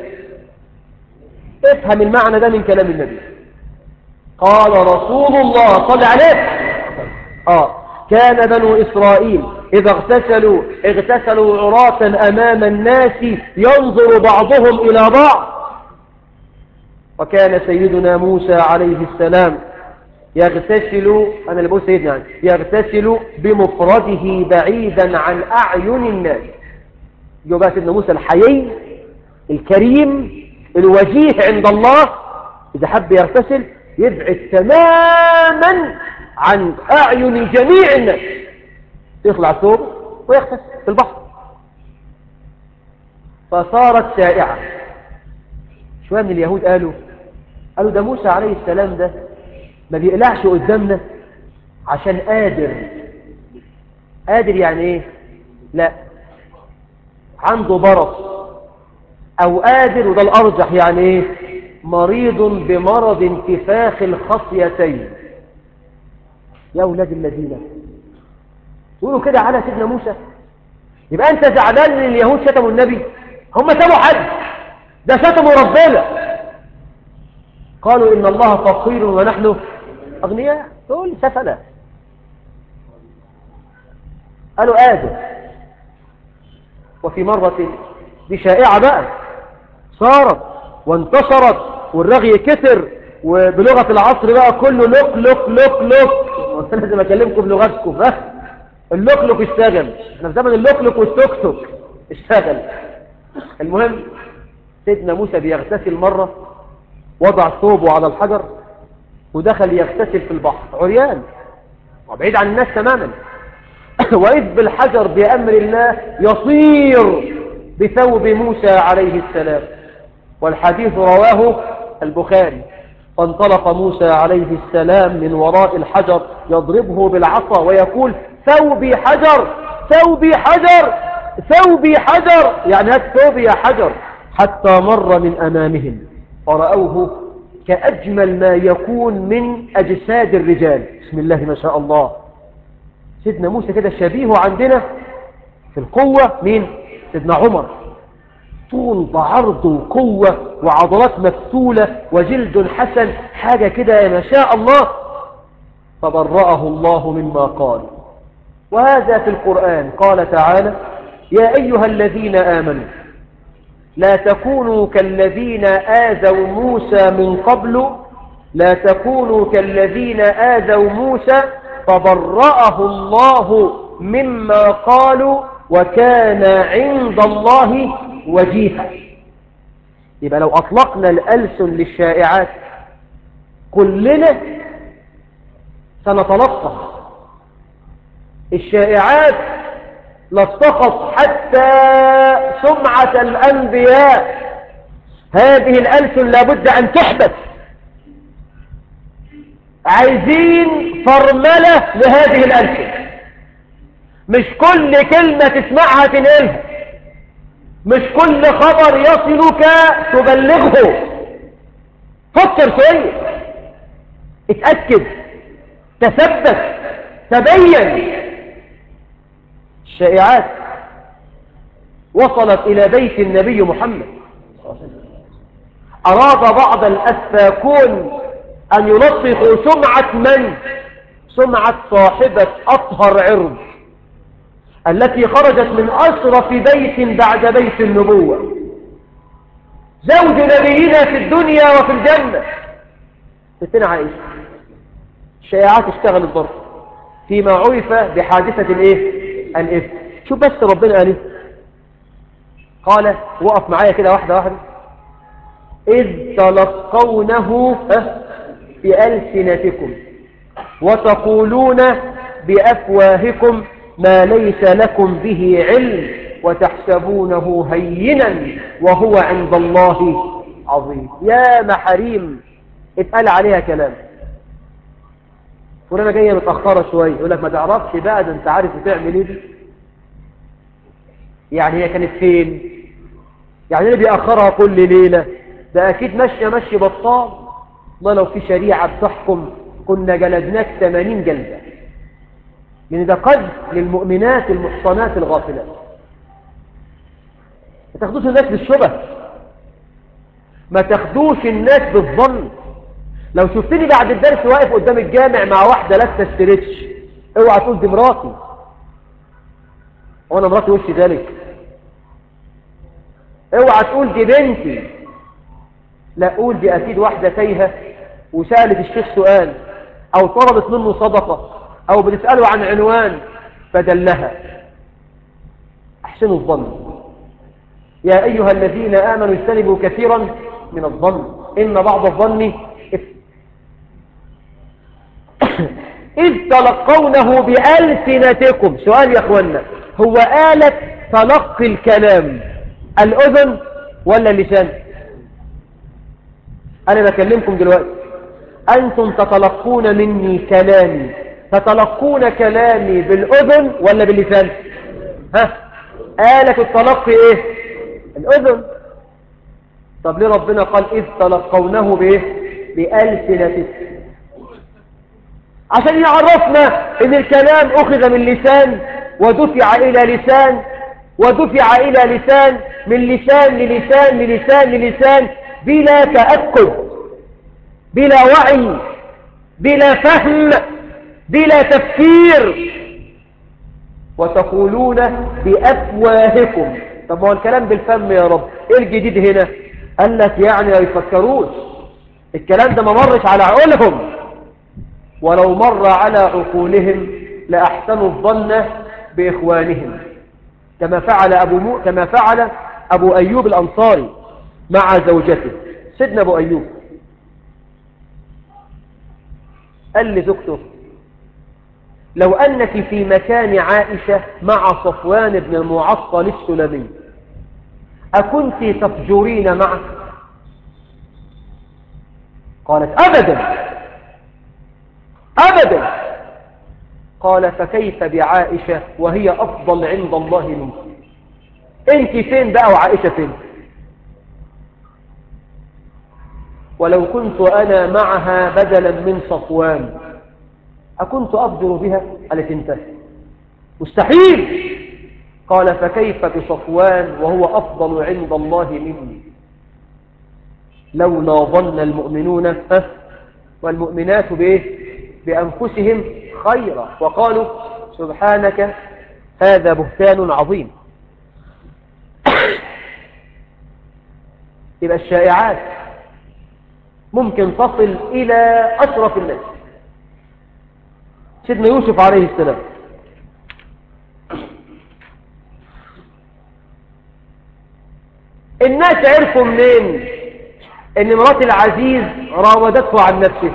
افهم المعنى ده من كلام النبي قال رسول الله صلى عليه اه كان بنو إسرائيل إذا اغتسلوا اغتسلوا عراة أمام الناس ينظر بعضهم إلى بعض وكان سيدنا موسى عليه السلام يغتسل أنا اللي بقول سيدنا يعني يغتسل بمفرده بعيدا عن أعين الناس يبقى سيدنا موسى الحيي الكريم الوجيه عند الله إذا حب يغتسل يبعد تماما عن أعين جميع الناس يخلع ثوبه ويغتسل في البحر فصارت شائعة شوية من اليهود قالوا قالوا ده موسى عليه السلام ده ما بيقلعش قدامنا عشان قادر قادر يعني ايه لا عنده برص او قادر وده الارجح يعني ايه مريض بمرض انتفاخ الخصيتين يا اولاد الذين تقولوا كده على سيدنا موسى يبقى انت زعلان ان اليهود شتموا النبي هم سابوا حد ده شتموا ربنا قالوا ان الله فقير ونحن اغنياء تقول سفلة قالوا قادر وفي مرة دي شائعة بقى صارت وانتشرت والرغي كتر وبلغة العصر بقى كله لوك لوك لوك لوك انا لازم اكلمكم بلغتكم ها اللوك لوك اشتغل احنا في زمن اللوك لوك والتوك توك اشتغل المهم سيدنا موسى بيغتسل مرة وضع ثوبه على الحجر ودخل يغتسل في البحر عريان وبعيد عن الناس تماما وإذ بالحجر بأمر الله يطير بثوب موسى عليه السلام والحديث رواه البخاري فانطلق موسى عليه السلام من وراء الحجر يضربه بالعصا ويقول ثوبي حجر ثوبي حجر ثوبي حجر يعني هات ثوبي يا حجر حتى مر من أمامهم فرأوه كأجمل ما يكون من أجساد الرجال بسم الله ما شاء الله سيدنا موسى كده شبيه عندنا في القوة مين سيدنا عمر طول بعرض وقوة وعضلات مفتولة وجلد حسن حاجة كده ما شاء الله فبرأه الله مما قال وهذا في القرآن قال تعالى يا أيها الذين آمنوا لا تكونوا كالذين آذوا موسى من قبل لا تكونوا كالذين آذوا موسى فبرأه الله مما قالوا وكان عند الله وجيها يبقى لو أطلقنا الألسن للشائعات كلنا سنتلطف الشائعات لصقت حتى سمعة الأنبياء هذه الألسن لابد أن تحبس عايزين فرملة لهذه الألسن مش كل كلمة تسمعها تنقلها مش كل خبر يصلك تبلغه فكر شوية اتأكد تثبت تبين الشائعات وصلت إلى بيت النبي محمد أراد بعض الأسفاكون أن يلطخوا سمعة من؟ سمعة صاحبة أطهر عرض التي خرجت من أشرف بيت بعد بيت النبوة زوج نبينا في الدنيا وفي الجنة ستنا عائشة الشائعات اشتغلت برضه فيما عرف بحادثة الايه الإثم شوف بس ربنا قال ايه قال وقف معايا كده واحدة واحدة إذ تلقونه بألسنتكم وتقولون بأفواهكم ما ليس لكم به علم وتحسبونه هينا وهو عند الله عظيم يا محريم اتقال عليها كلام فلانة جاية متأخرة شوية يقول لك ما تعرفش بقى ده انت عارف بتعمل ايه دي يعني هي كانت فين يعني اللي بيأخرها كل ليلة ده أكيد ماشية مشي بطال ما لو في شريعة بتحكم كنا جلدناك 80 جلدة من ده قذف للمؤمنات المحصنات الغافلات ما تاخدوش الناس بالشبه ما تاخدوش الناس بالظن لو شفتني بعد الدرس واقف قدام الجامع مع واحدة لابسه ستريتش اوعى تقول دي مراتي وانا مراتي وش ذلك اوعى تقول دي بنتي لا قول دي اكيد واحدة تايهة وسألت الشيخ سؤال او طلبت منه صدقة او بتسأله عن عنوان فدلها احسنوا الظن يا ايها الذين امنوا اجتنبوا كثيرا من الظن ان بعض الظن إذ تلقونه بألسنتكم سؤال يا أخوانا هو آلة تلقي الكلام الأذن ولا اللسان أنا بكلمكم دلوقتي أنتم تتلقون مني كلامي تتلقون كلامي بالأذن ولا باللسان ها آلة التلقي إيه الأذن طب ليه ربنا قال إذ تلقونه بإيه بألسنتكم عشان يعرفنا ان الكلام اخذ من لسان ودفع الى لسان ودفع الى لسان من لسان للسان للسان للسان بلا تأكد بلا وعي بلا فهم بلا تفكير وتقولون بأفواهكم طب ما هو الكلام بالفم يا رب ايه الجديد هنا قال لك يعني ما يفكروش الكلام ده ما مرش على عقولهم ولو مر على عقولهم لأحسنوا الظن بإخوانهم كما فعل أبو, مو... كما فعل أبو أيوب الأنصاري مع زوجته سيدنا أبو أيوب قال لزوجته لو أنك في مكان عائشة مع صفوان بن المعطل السلمي أكنت تفجرين معه قالت أبدا أبدا قال فكيف بعائشة وهي أفضل عند الله منك انت فين بقى وعائشة فين ولو كنت أنا معها بدلا من صفوان أكنت أفضل بها قالت انتهى مستحيل قال فكيف بصفوان وهو أفضل عند الله مني لولا ظن المؤمنون ها، والمؤمنات بإيه؟ بأنفسهم خيرا وقالوا سبحانك هذا بهتان عظيم يبقى الشائعات ممكن تصل إلى أشرف الناس سيدنا يوسف عليه السلام الناس عرفوا منين ان مرات العزيز راودته عن نفسه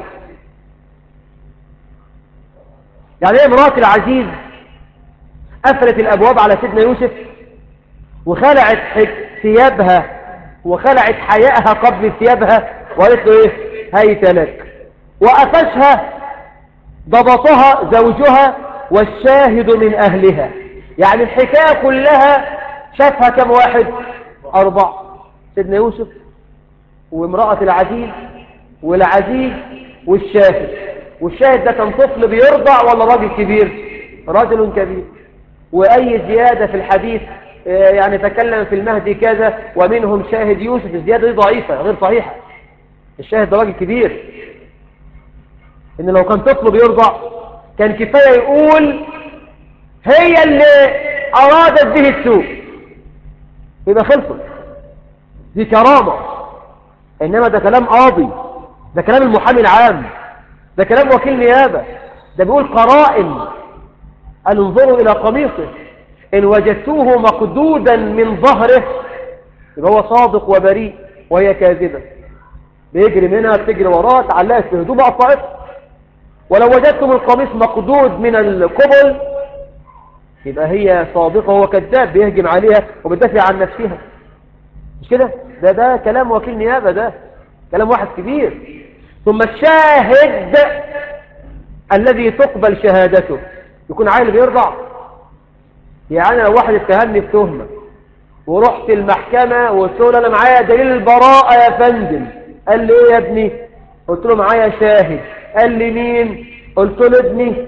يعني ايه مرات العزيز قفلت الابواب على سيدنا يوسف وخلعت حك- ثيابها وخلعت حيائها قبل ثيابها وقالت له ايه هيت لك وقفشها ضبطها زوجها والشاهد من اهلها يعني الحكايه كلها شافها كم واحد اربعه سيدنا يوسف وامراه العزيز والعزيز والشاهد والشاهد ده كان طفل بيرضع ولا راجل كبير رجل كبير واي زياده في الحديث آه، يعني تكلم في المهدي كذا ومنهم شاهد يوسف الزياده دي ضعيفه غير صحيحه الشاهد ده راجل كبير ان لو كان طفل بيرضع كان كفايه يقول هي اللي ارادت به السوء يبقى خلصت دي كرامه انما ده كلام قاضي ده كلام المحامي العام ده كلام وكيل نيابه ده بيقول قرائن قال انظروا الى قميصه ان وجدتوه مقدودا من ظهره يبقى هو صادق وبريء وهي كاذبه بيجري منها بتجري وراه تعلقت في هدومه قطعتها ولو وجدتم القميص مقدود من القبل يبقى هي صادقة وهو كذاب بيهجم عليها وبتدافع عن نفسها مش كده ده ده كلام وكيل نيابة ده كلام واحد كبير ثم الشاهد الذي تقبل شهادته يكون عيل بيرضع يعني لو واحد اتهمني بتهمة ورحت المحكمة وقلت له انا معايا دليل البراءة يا فندم قال لي ايه يا ابني قلت له معايا شاهد قال لي مين قلت له ابني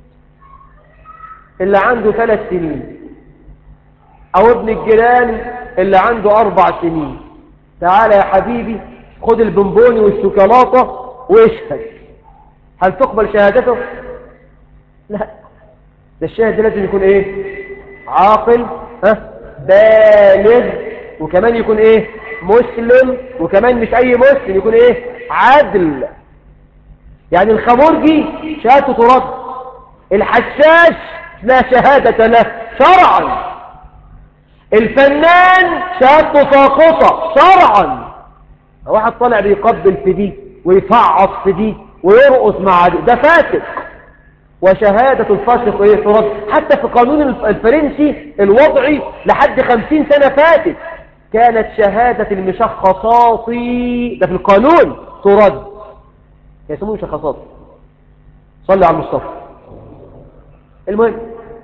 اللي عنده ثلاث سنين او ابن الجيران اللي عنده اربع سنين تعالى يا حبيبي خد البونبوني والشوكولاته واشهد هل تقبل شهادته لا ده الشاهد ده لازم يكون ايه عاقل ها بالغ وكمان يكون ايه مسلم وكمان مش اي مسلم يكون ايه عدل يعني الخمرجي شهادته ترد الحشاش لا شهادة له شرعا الفنان شهادته ساقطة شرعا واحد طالع بيقبل في دي ويفعص في دي ويرقص مع دي ده فاسق وشهادة الفاسق ايه ترد حتى في قانون الف- الفرنسي الوضعي لحد خمسين سنة فاتت كانت شهادة المشخصات ده في القانون ترد يسموه مشخصات صلي على المصطفى المهم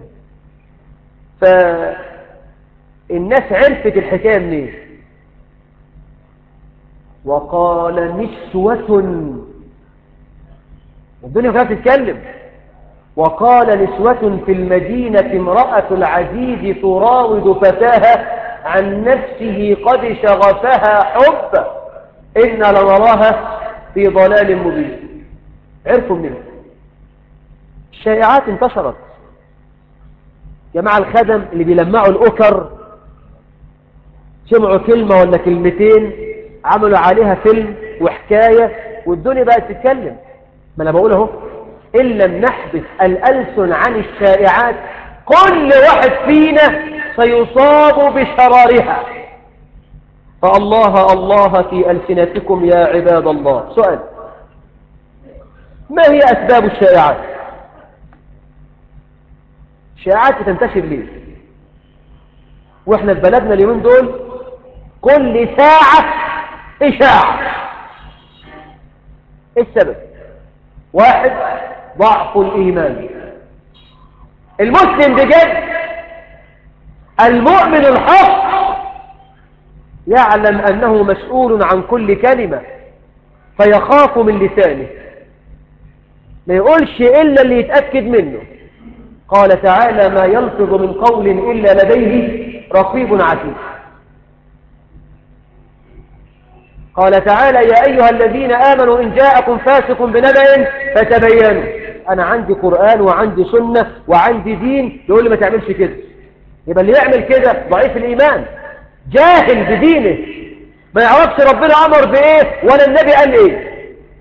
فالناس عرفت الحكاية منين وقال نسوة الدنيا كانت تتكلم وقال نسوة في المدينة امرأة العزيز تراود فتاها عن نفسه قد شغفها حب إن لنراها في ضلال مبين عرفوا منه الشائعات انتشرت جماعة الخدم اللي بيلمعوا الأكر سمعوا كلمة ولا كلمتين عملوا عليها فيلم وحكاية والدنيا بقت تتكلم ما أنا بقول اهو إن لم نحبس الألسن عن الشائعات كل واحد فينا سيصاب بشرارها فالله الله في ألسنتكم يا عباد الله سؤال ما هي أسباب الشائعات الشائعات بتنتشر ليه واحنا في بلدنا اليومين دول كل ساعة إشاعة ايه السبب واحد ضعف الإيمان المسلم بجد المؤمن الحق يعلم أنه مسؤول عن كل كلمة فيخاف من لسانه ما يقولش إلا اللي يتأكد منه قال تعالى ما يلفظ من قول إلا لديه رقيب عتيد قال تعالى يا أيها الذين آمنوا إن جاءكم فاسق بنبأ فتبينوا أنا عندي قرآن وعندي سنة وعندي دين يقول لي ما تعملش كده يبقى اللي يعمل كده ضعيف الإيمان جاهل بدينه ما يعرفش ربنا أمر بإيه ولا النبي قال إيه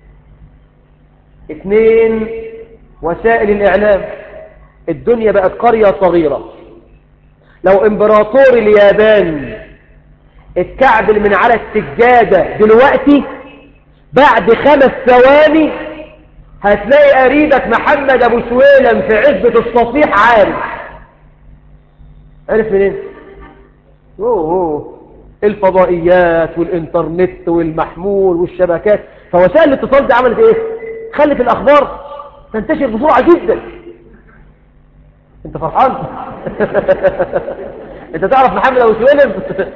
اثنين وسائل الإعلام الدنيا بقت قرية صغيرة لو امبراطور اليابان اتكعبل من على السجادة دلوقتي بعد خمس ثواني هتلاقي قريبك محمد ابو سويلم في عزبة الصفيح عارف عرف منين اوه أوه. الفضائيات والانترنت والمحمول والشبكات فوسائل الاتصال دي عملت ايه خلت الاخبار تنتشر بسرعة جدا انت فرحان انت تعرف محمد ابو سويلم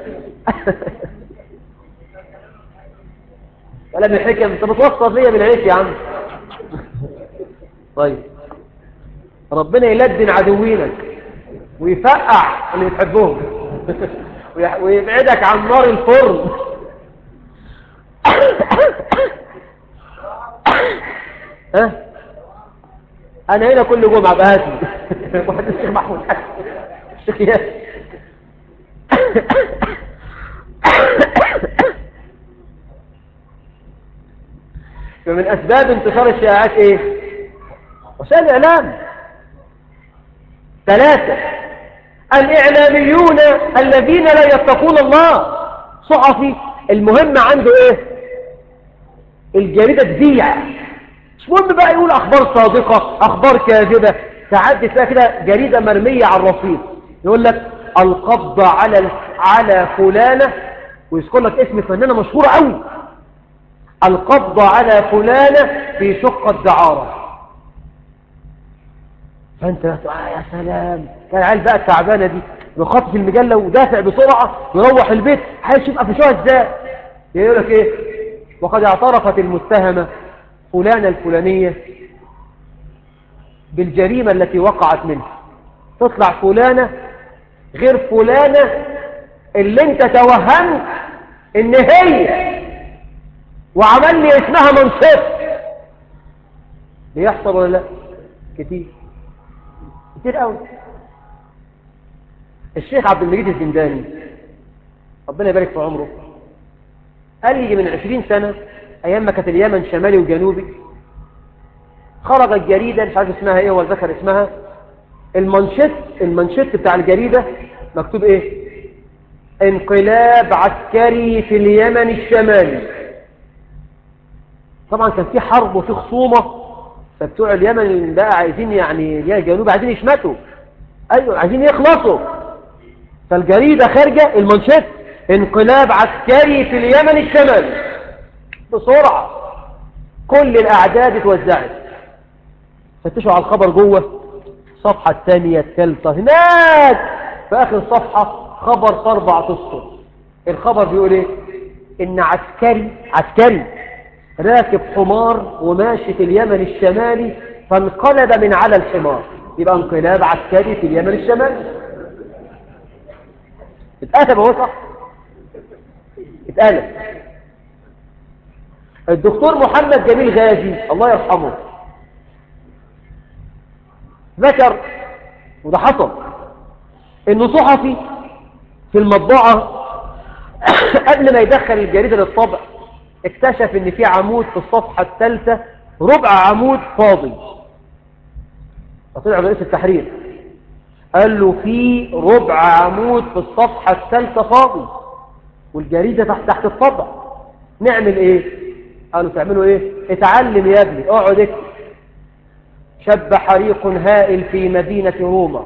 كلام الحكم انت بتوصل ليا بالعيش يا عم طيب ربنا يلدن عدوينك ويفقع اللي بتحبهم ويبعدك عن نار الفرن ها انا هنا كل جمعه بهاتي واحد الشيخ محمود الشيخ ياسر فمن أسباب انتشار الشائعات إيه؟ وسائل الإعلام ثلاثة الإعلاميون الذين لا يتقون الله صحفي المهم عنده إيه؟ الجريدة تذيع مش مهم بقى يقول أخبار صادقة أخبار كاذبة ساعات تلاقي كده جريدة مرمية على الرصيف يقول لك القبض على على فلانة ويذكر لك اسم فنانة مشهورة قوي القبض على فلانة في شقة دعارة فانت آه يا سلام كان العيال بقى التعبانة دي يخطف المجلة ودافع بسرعة يروح البيت هيشوف قفشوها ازاي يقول لك ايه وقد اعترفت المتهمة فلانة الفلانية بالجريمة التي وقعت منها تطلع فلانة غير فلانة اللي انت توهمت ان هي وعمل لي اسمها منصف بيحصل ولا لا كتير كتير قوي الشيخ عبد المجيد الزنداني ربنا يبارك في عمره قال لي من عشرين سنة أيام ما كانت اليمن شمالي وجنوبي خرجت جريدة مش عارف اسمها ايه ولا ذكر اسمها المنشط المنشط بتاع الجريدة مكتوب ايه انقلاب عسكري في اليمن الشمالي طبعا كان في حرب وفي خصومة فبتوع اليمن بقى عايزين يعني يا جنوب عايزين يشمتوا ايوه عايزين يخلصوا فالجريدة خارجة المنشط انقلاب عسكري في اليمن الشمالي بسرعة كل الاعداد اتوزعت فتشوا على الخبر جوه الصفحة الثانية الثالثة هناك في آخر الصفحة خبر في أربع أسطر الخبر بيقول إيه؟ إن عسكري عسكري راكب حمار وماشي في اليمن الشمالي فانقلب من على الحمار يبقى انقلاب عسكري في اليمن الشمالي اتقلب اهو صح اتقلب الدكتور محمد جميل غازي الله يرحمه ذكر وده حصل انه صحفي في المطبعة قبل ما يدخل الجريدة للطبع اكتشف ان في عمود في الصفحة الثالثة ربع عمود فاضي فطلع رئيس التحرير قال له في ربع عمود في الصفحة الثالثة فاضي والجريدة تحت, تحت الطبع نعمل ايه قالوا تعملوا ايه اتعلم يا ابني اقعد اكتب شب حريق هائل في مدينة روما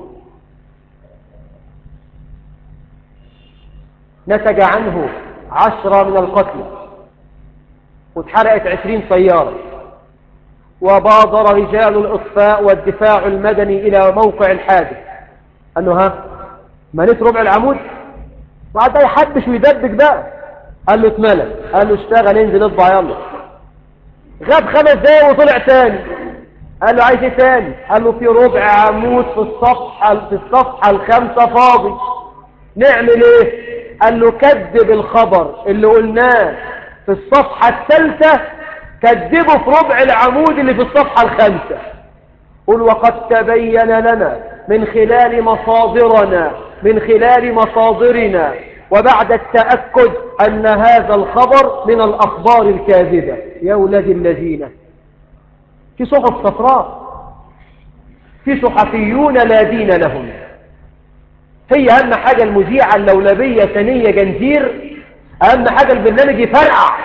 نتج عنه عشرة من القتل واتحرقت عشرين سيارة وبادر رجال الإطفاء والدفاع المدني إلى موقع الحادث أنه ها مليت ربع العمود وقعد بقى يحبش ويدبك بقى قال له اتملى قال له اشتغل انزل اطبع يلا غاب خمس دقايق وطلع تاني قال له عايز ايه تاني قال له في ربع عمود في الصفحة في الصفحة الخامسة فاضي نعمل ايه قال له كذب الخبر اللي قلناه في الصفحة الثالثة كذبه في ربع العمود اللي في الصفحة الخامسة قل وقد تبين لنا من خلال مصادرنا من خلال مصادرنا وبعد التأكد أن هذا الخبر من الأخبار الكاذبة يا ولاد الذين في صحف صفراء في صحفيون لا دين لهم هي أهم حاجة المذيعة اللولبية ثانية جنزير أهم حاجة البرنامج يفرقع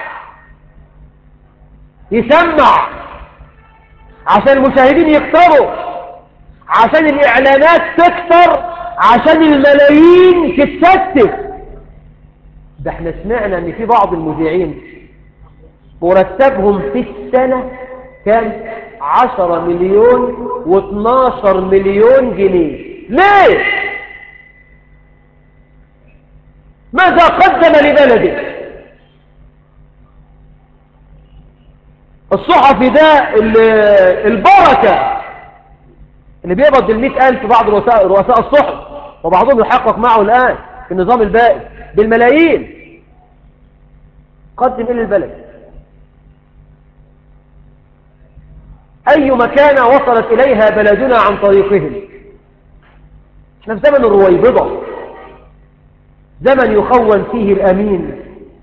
يسمع عشان المشاهدين يكتروا عشان الإعلانات تكتر عشان الملايين تتستف ده احنا سمعنا ان في بعض المذيعين مرتبهم في السنة كان عشرة مليون واثناشر مليون جنيه ليه ماذا قدم لبلده الصحفي ده اللي البركة اللي بيقبض المئة ألف بعض رؤساء, رؤساء الصحف وبعضهم يحقق معه الآن في النظام البائد بالملايين قدم إلى البلد أي مكانة وصلت إليها بلدنا عن طريقهم احنا في زمن الرويبضة زمن يخون فيه الأمين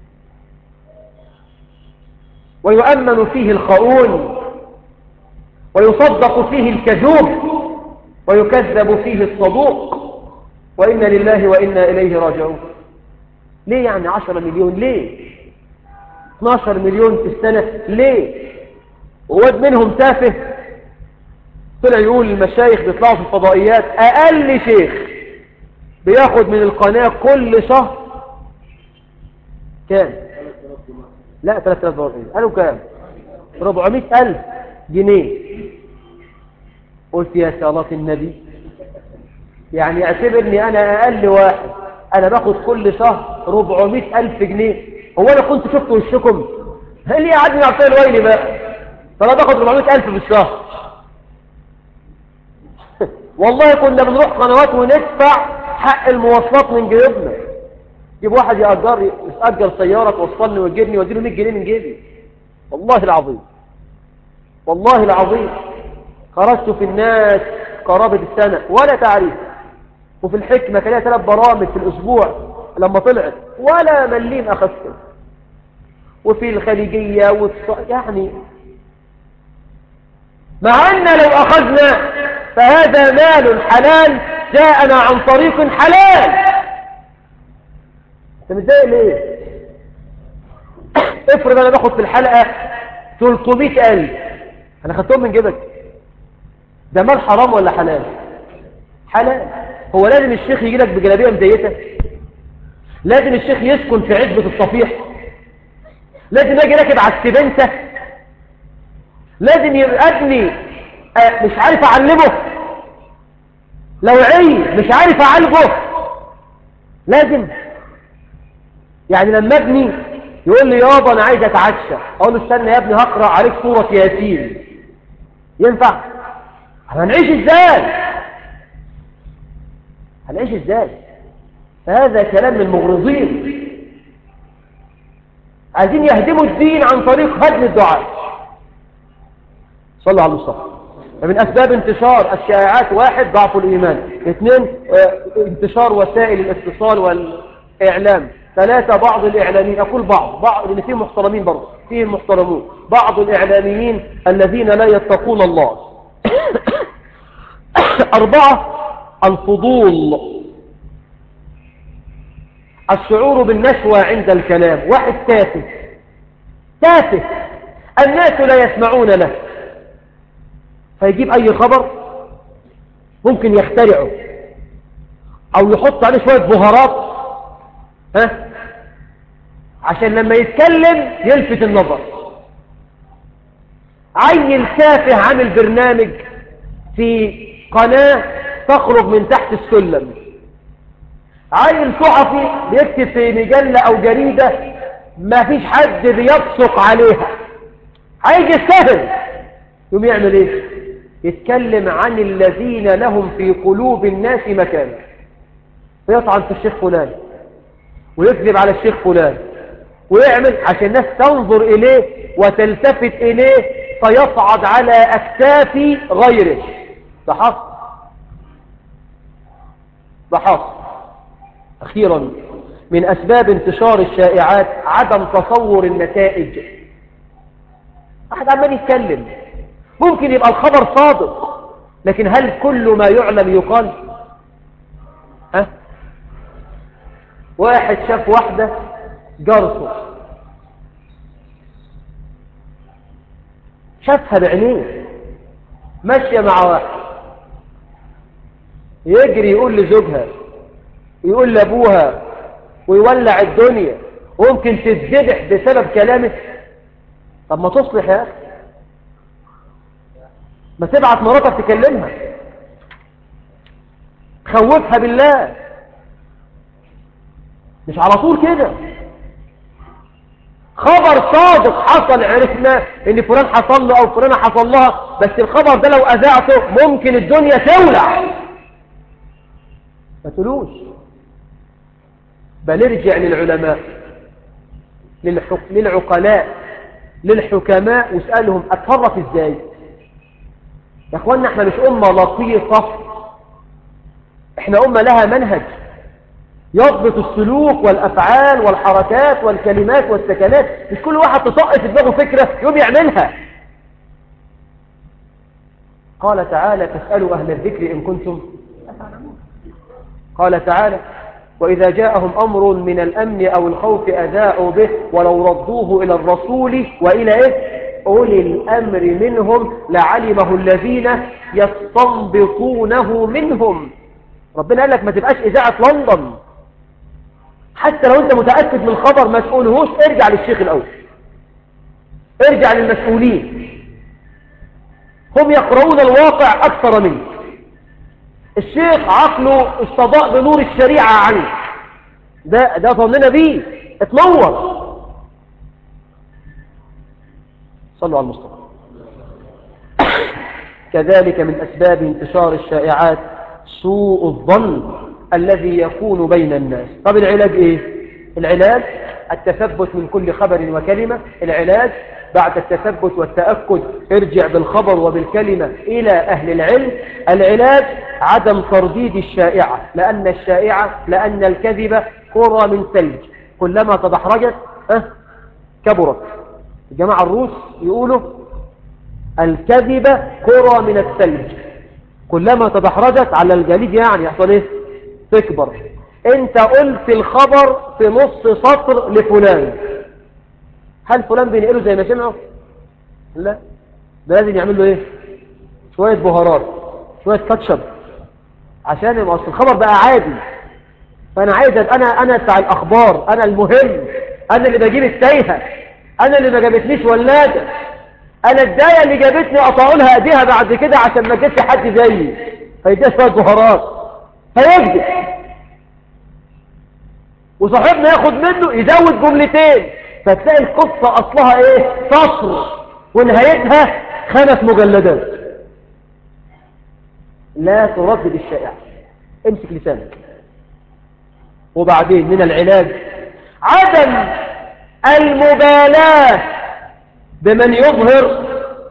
ويؤمن فيه الخؤون ويصدق فيه الكذوب ويكذب فيه الصدوق وإنا لله وإنا إليه راجعون ليه يعني عشرة مليون ليه 12 مليون في السنة ليه وواد منهم تافه طلع يقول المشايخ بيطلعوا في الفضائيات أقل شيخ بياخد من القناة كل شهر كام لا 3000 دولار قالوا كام 400 ألف جنيه قلت يا صلاة النبي يعني اعتبرني أنا أقل واحد أنا باخد كل شهر 400 ألف جنيه هو أنا كنت شفت وشكم هل لي قعدني أعطيه الويل بقى فأنا باخد 400 ألف في الشهر والله كنا بنروح قنوات وندفع حق المواصلات من جيبنا يجيب واحد يأجر يأجر سيارة توصلني ويجيبني واديله 100 جنيه من جيبي والله العظيم والله العظيم خرجت في الناس قرابة السنة ولا تعريف وفي الحكمة كان لها ثلاث برامج في الأسبوع لما طلعت ولا مليم أخذته وفي الخليجية والص... يعني مع أن لو أخذنا فهذا مال حلال جاءنا عن طريق حلال انت متضايق ليه افرض انا باخد في الحلقة 300 ألف انا خدتهم من جيبك ده مال حرام ولا حلال حلال هو لازم الشيخ يجي لك بجلابيه مزيته لازم الشيخ يسكن في عزبة الصفيح لازم اجي راكب على السبنته لازم يبقى ابني آه مش عارف اعلمه لو عي مش عارف اعالجه لازم يعني لما ابني يقول لي يابا انا عايز اتعشى اقول له استنى يا ابني هقرا عليك سوره ياسين ينفع هنعيش ازاي هنعيش ازاي فهذا كلام من المغرضين عايزين يهدموا الدين عن طريق هدم الدعاء صلوا على المصطفى فمن أسباب انتشار الشائعات واحد ضعف الإيمان اثنين انتشار وسائل الاتصال والإعلام ثلاثة بعض الإعلاميين أقول بعض بعض اللي فيهم محترمين برضه فيهم محترمون بعض الإعلاميين الذين لا يتقون الله أربعة الفضول الشعور بالنشوة عند الكلام واحد تافه تافه الناس لا يسمعون له فيجيب أي خبر ممكن يخترعه أو يحط عليه شوية بهارات ها عشان لما يتكلم يلفت النظر عيل تافه عامل برنامج في قناة تخرج من تحت السلم عيل صحفي بيكتب في مجلة أو جريدة ما فيش حد بيبصق عليها عايز يستهل يقوم يعمل ايه يتكلم عن الذين لهم في قلوب الناس مكان فيطعن في الشيخ فلان ويكذب على الشيخ فلان ويعمل عشان الناس تنظر إليه وتلتفت إليه فيصعد على أكتاف غيره ده حصل ده حصل أخيرا من أسباب انتشار الشائعات عدم تصور النتائج أحد عمال يتكلم ممكن يبقى الخبر صادق لكن هل كل ما يعلم يقال ها واحد شاف واحدة جرسه شافها بعينيه ماشية مع واحد يجري يقول لزوجها يقول لأبوها ويولع الدنيا وممكن تتذبح بسبب كلامه طب ما تصلح يا أخي ما تبعت مراتك تكلمها خوفها بالله مش على طول كده خبر صادق حصل عرفنا ان فلان حصل له او فلانة حصل لها بس الخبر ده لو اذاعته ممكن الدنيا تولع ما تقولوش بل ارجع للعلماء للحق... للعقلاء للحكماء واسألهم اتصرف ازاي يا اخوانا احنا مش امة لطيفة احنا امة لها منهج يضبط السلوك والافعال والحركات والكلمات والسكنات مش كل واحد تطقف في دماغه فكرة يوم يعملها قال تعالى فاسألوا اهل الذكر ان كنتم قال تعالى وإذا جاءهم أمر من الأمن أو الخوف أذاعوا به ولو ردوه إلى الرسول وإلى إيه؟ أولي الأمر منهم لعلمه الذين يستنبطونه منهم ربنا قال لك ما تبقاش إذاعة لندن حتى لو أنت متأكد من الخبر ما تقولهوش ارجع للشيخ الأول ارجع للمسؤولين هم يقرؤون الواقع أكثر منك الشيخ عقله استضاء بنور الشريعة عنه ده ده ظننا بيه اتنور صلوا على المصطفى كذلك من أسباب انتشار الشائعات سوء الظن الذي يكون بين الناس طب العلاج ايه العلاج التثبت من كل خبر وكلمة العلاج بعد التثبت والتأكد ارجع بالخبر وبالكلمة إلى أهل العلم العلاج عدم ترديد الشائعة لأن الشائعة لأن الكذبة كرة من ثلج كلما تدحرجت أه كبرت الجماعة الروس يقولوا الكذبة كرة من الثلج كلما تدحرجت على الجليد يعني يحصل ايه تكبر انت قلت الخبر في نص سطر لفلان هل فلان بينقله زي ما سمعه لا ده لازم يعمل له ايه شوية بهارات شوية كاتشب عشان يبقى اصل الخبر بقى عادي فانا عايز ابقى انا انا بتاع الاخبار انا المهم انا اللي بجيب التايهه انا اللي ما جابتنيش ولاده انا الدايه اللي جابتني اقطعوا لها ايديها بعد كده عشان ما جبتش حد زيي فيديها شويه بهارات فيكذب وصاحبنا ياخد منه يزود جملتين فتلاقي القصة أصلها إيه سطر ونهايتها خمس مجلدات لا تردد الشائع امسك لسانك وبعدين من العلاج عدم المبالاة بمن يظهر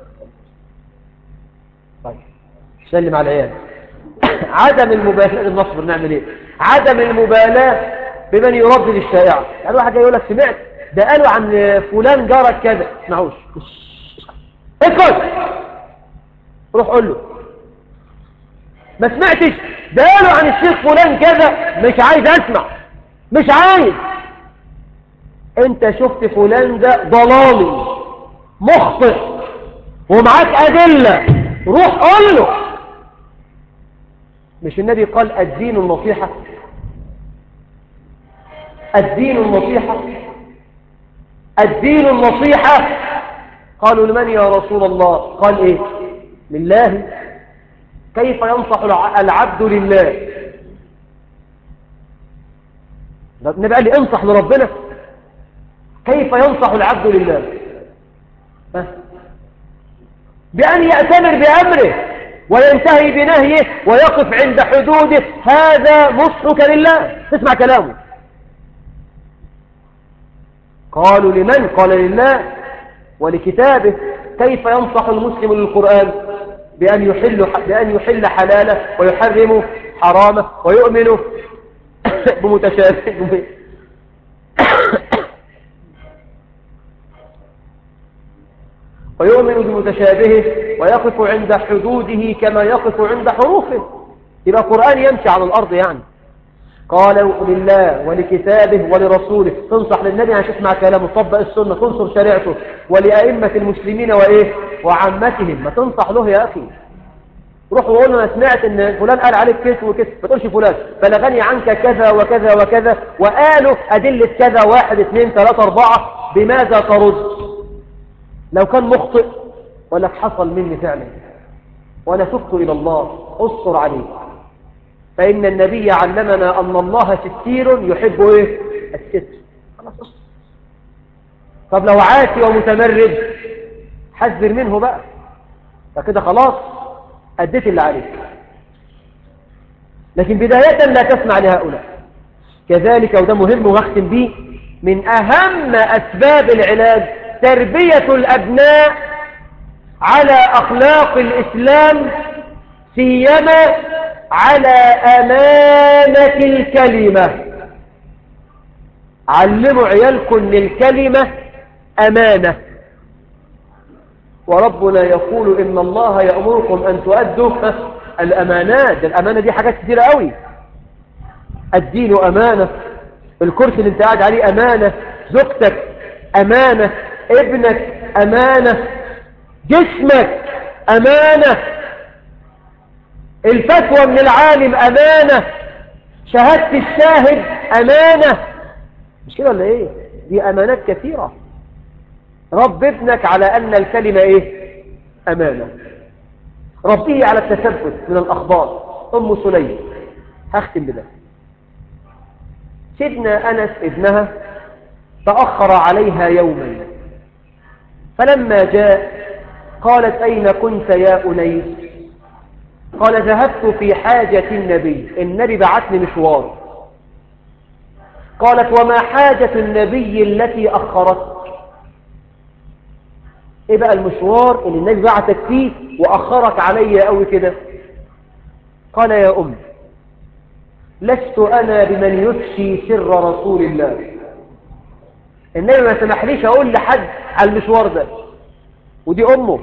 طيب سلم على العيال عدم المبالاة النصبر نعمل ايه عدم المبالاة بمن يردد الشائعة يعني واحد يقول لك سمعت ده قالوا عن فلان جارك كذا اسمعوش اسكت روح قول له ما سمعتش ده قالوا عن الشيخ فلان كذا مش عايز اسمع مش عايز انت شفت فلان ده ضلالي مخطئ ومعاك ادله روح قول له مش النبي قال الدين النصيحه الدين النصيحه الدين النصيحة قالوا لمن يا رسول الله قال ايه لله كيف ينصح العبد لله النبي قال لي انصح لربنا كيف ينصح العبد لله ها؟ بأن يأتمر بأمره وينتهي بنهيه ويقف عند حدوده هذا نصحك لله تسمع كلامه قالوا لمن قال لله ولكتابه كيف ينصح المسلم للقرآن بأن يحل, بأن يحل حلاله ويحرم حرامه ويؤمن بمتشابه ويؤمن بمتشابهه ويقف عند حدوده كما يقف عند حروفه يبقى القرآن يمشي على الأرض يعني قالوا لله ولكتابه ولرسوله تنصح للنبي عشان تسمع كلامه تطبق السنة تنصر شريعته ولأئمة المسلمين وإيه وعامتهم ما تنصح له يا أخي روح وقول له انا سمعت ان فلان قال عليك كذا وكذا ما تقولش فلان بلغني عنك كذا وكذا وكذا وقالوا أدلة كذا واحد اثنين ثلاثة أربعة بماذا ترد لو كان مخطئ ولك حصل مني فعلا وأنا تبت إلى الله أسطر عليه فإن النبي علمنا أن الله ستير يحب إيه؟ الستر خلاص أسطر طب لو عاسي ومتمرد حذر منه بقى فكده خلاص أديت اللي عليك لكن بداية لا تسمع لهؤلاء كذلك وده مهم واختم به من أهم أسباب العلاج تربية الأبناء على أخلاق الإسلام سيما على أمانة الكلمة علموا عيالكم أن الكلمة أمانة وربنا يقول إن الله يأمركم أن تؤدوا الأمانات الأمانة دي حاجات كثيرة قوي الدين أمانة الكرسي اللي انت قاعد عليه أمانة زوجتك أمانة ابنك أمانة جسمك أمانة الفتوى من العالم أمانة شهادة الشاهد أمانة مش كده ولا ايه دي أمانات كثيرة رب ابنك على أن الكلمة ايه أمانة ربيه على التثبت من الأخبار أم سليم هختم بده سيدنا أنس ابنها تأخر عليها يوما فلما جاء قالت أين كنت يا أنيس قال ذهبت في حاجة النبي النبي بعتني مشوار قالت وما حاجة النبي التي أخرتك ايه بقى المشوار اللي النبي بعتك فيه وأخرك علي قوي كده قال يا أم لست أنا بمن يفشي سر رسول الله النبي ما سمحليش أقول لحد على المشوار ده ودي أمه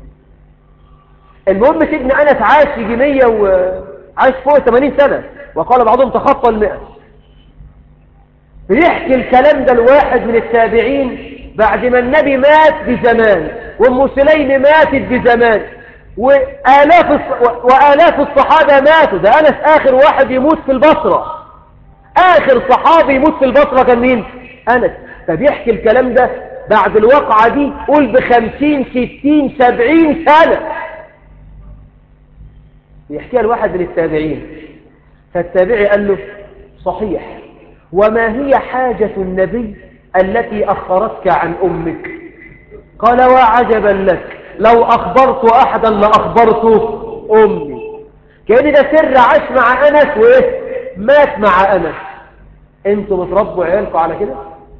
المهم سيدنا أنس عاش يجي 100 وعاش فوق 80 سنة وقال بعضهم تخطى المئة بيحكي الكلام ده الواحد من التابعين بعد ما النبي مات بزمان وام سليم ماتت بزمان وآلاف, الص... وآلاف الصحابة ماتوا ده أنس آخر واحد يموت في البصرة آخر صحابي يموت في البصرة كان مين أنس فبيحكي الكلام ده بعد الواقعة دي قول بخمسين ستين سبعين سنة يحكيها الواحد من التابعين فالتابعي قال له صحيح وما هي حاجة النبي التي أخرتك عن أمك قال وعجبا لك لو أخبرت أحدا لأخبرت أمي كأن ده سر عاش مع أنس وإيه مات مع أنس انتوا بتربوا عيالكم على كده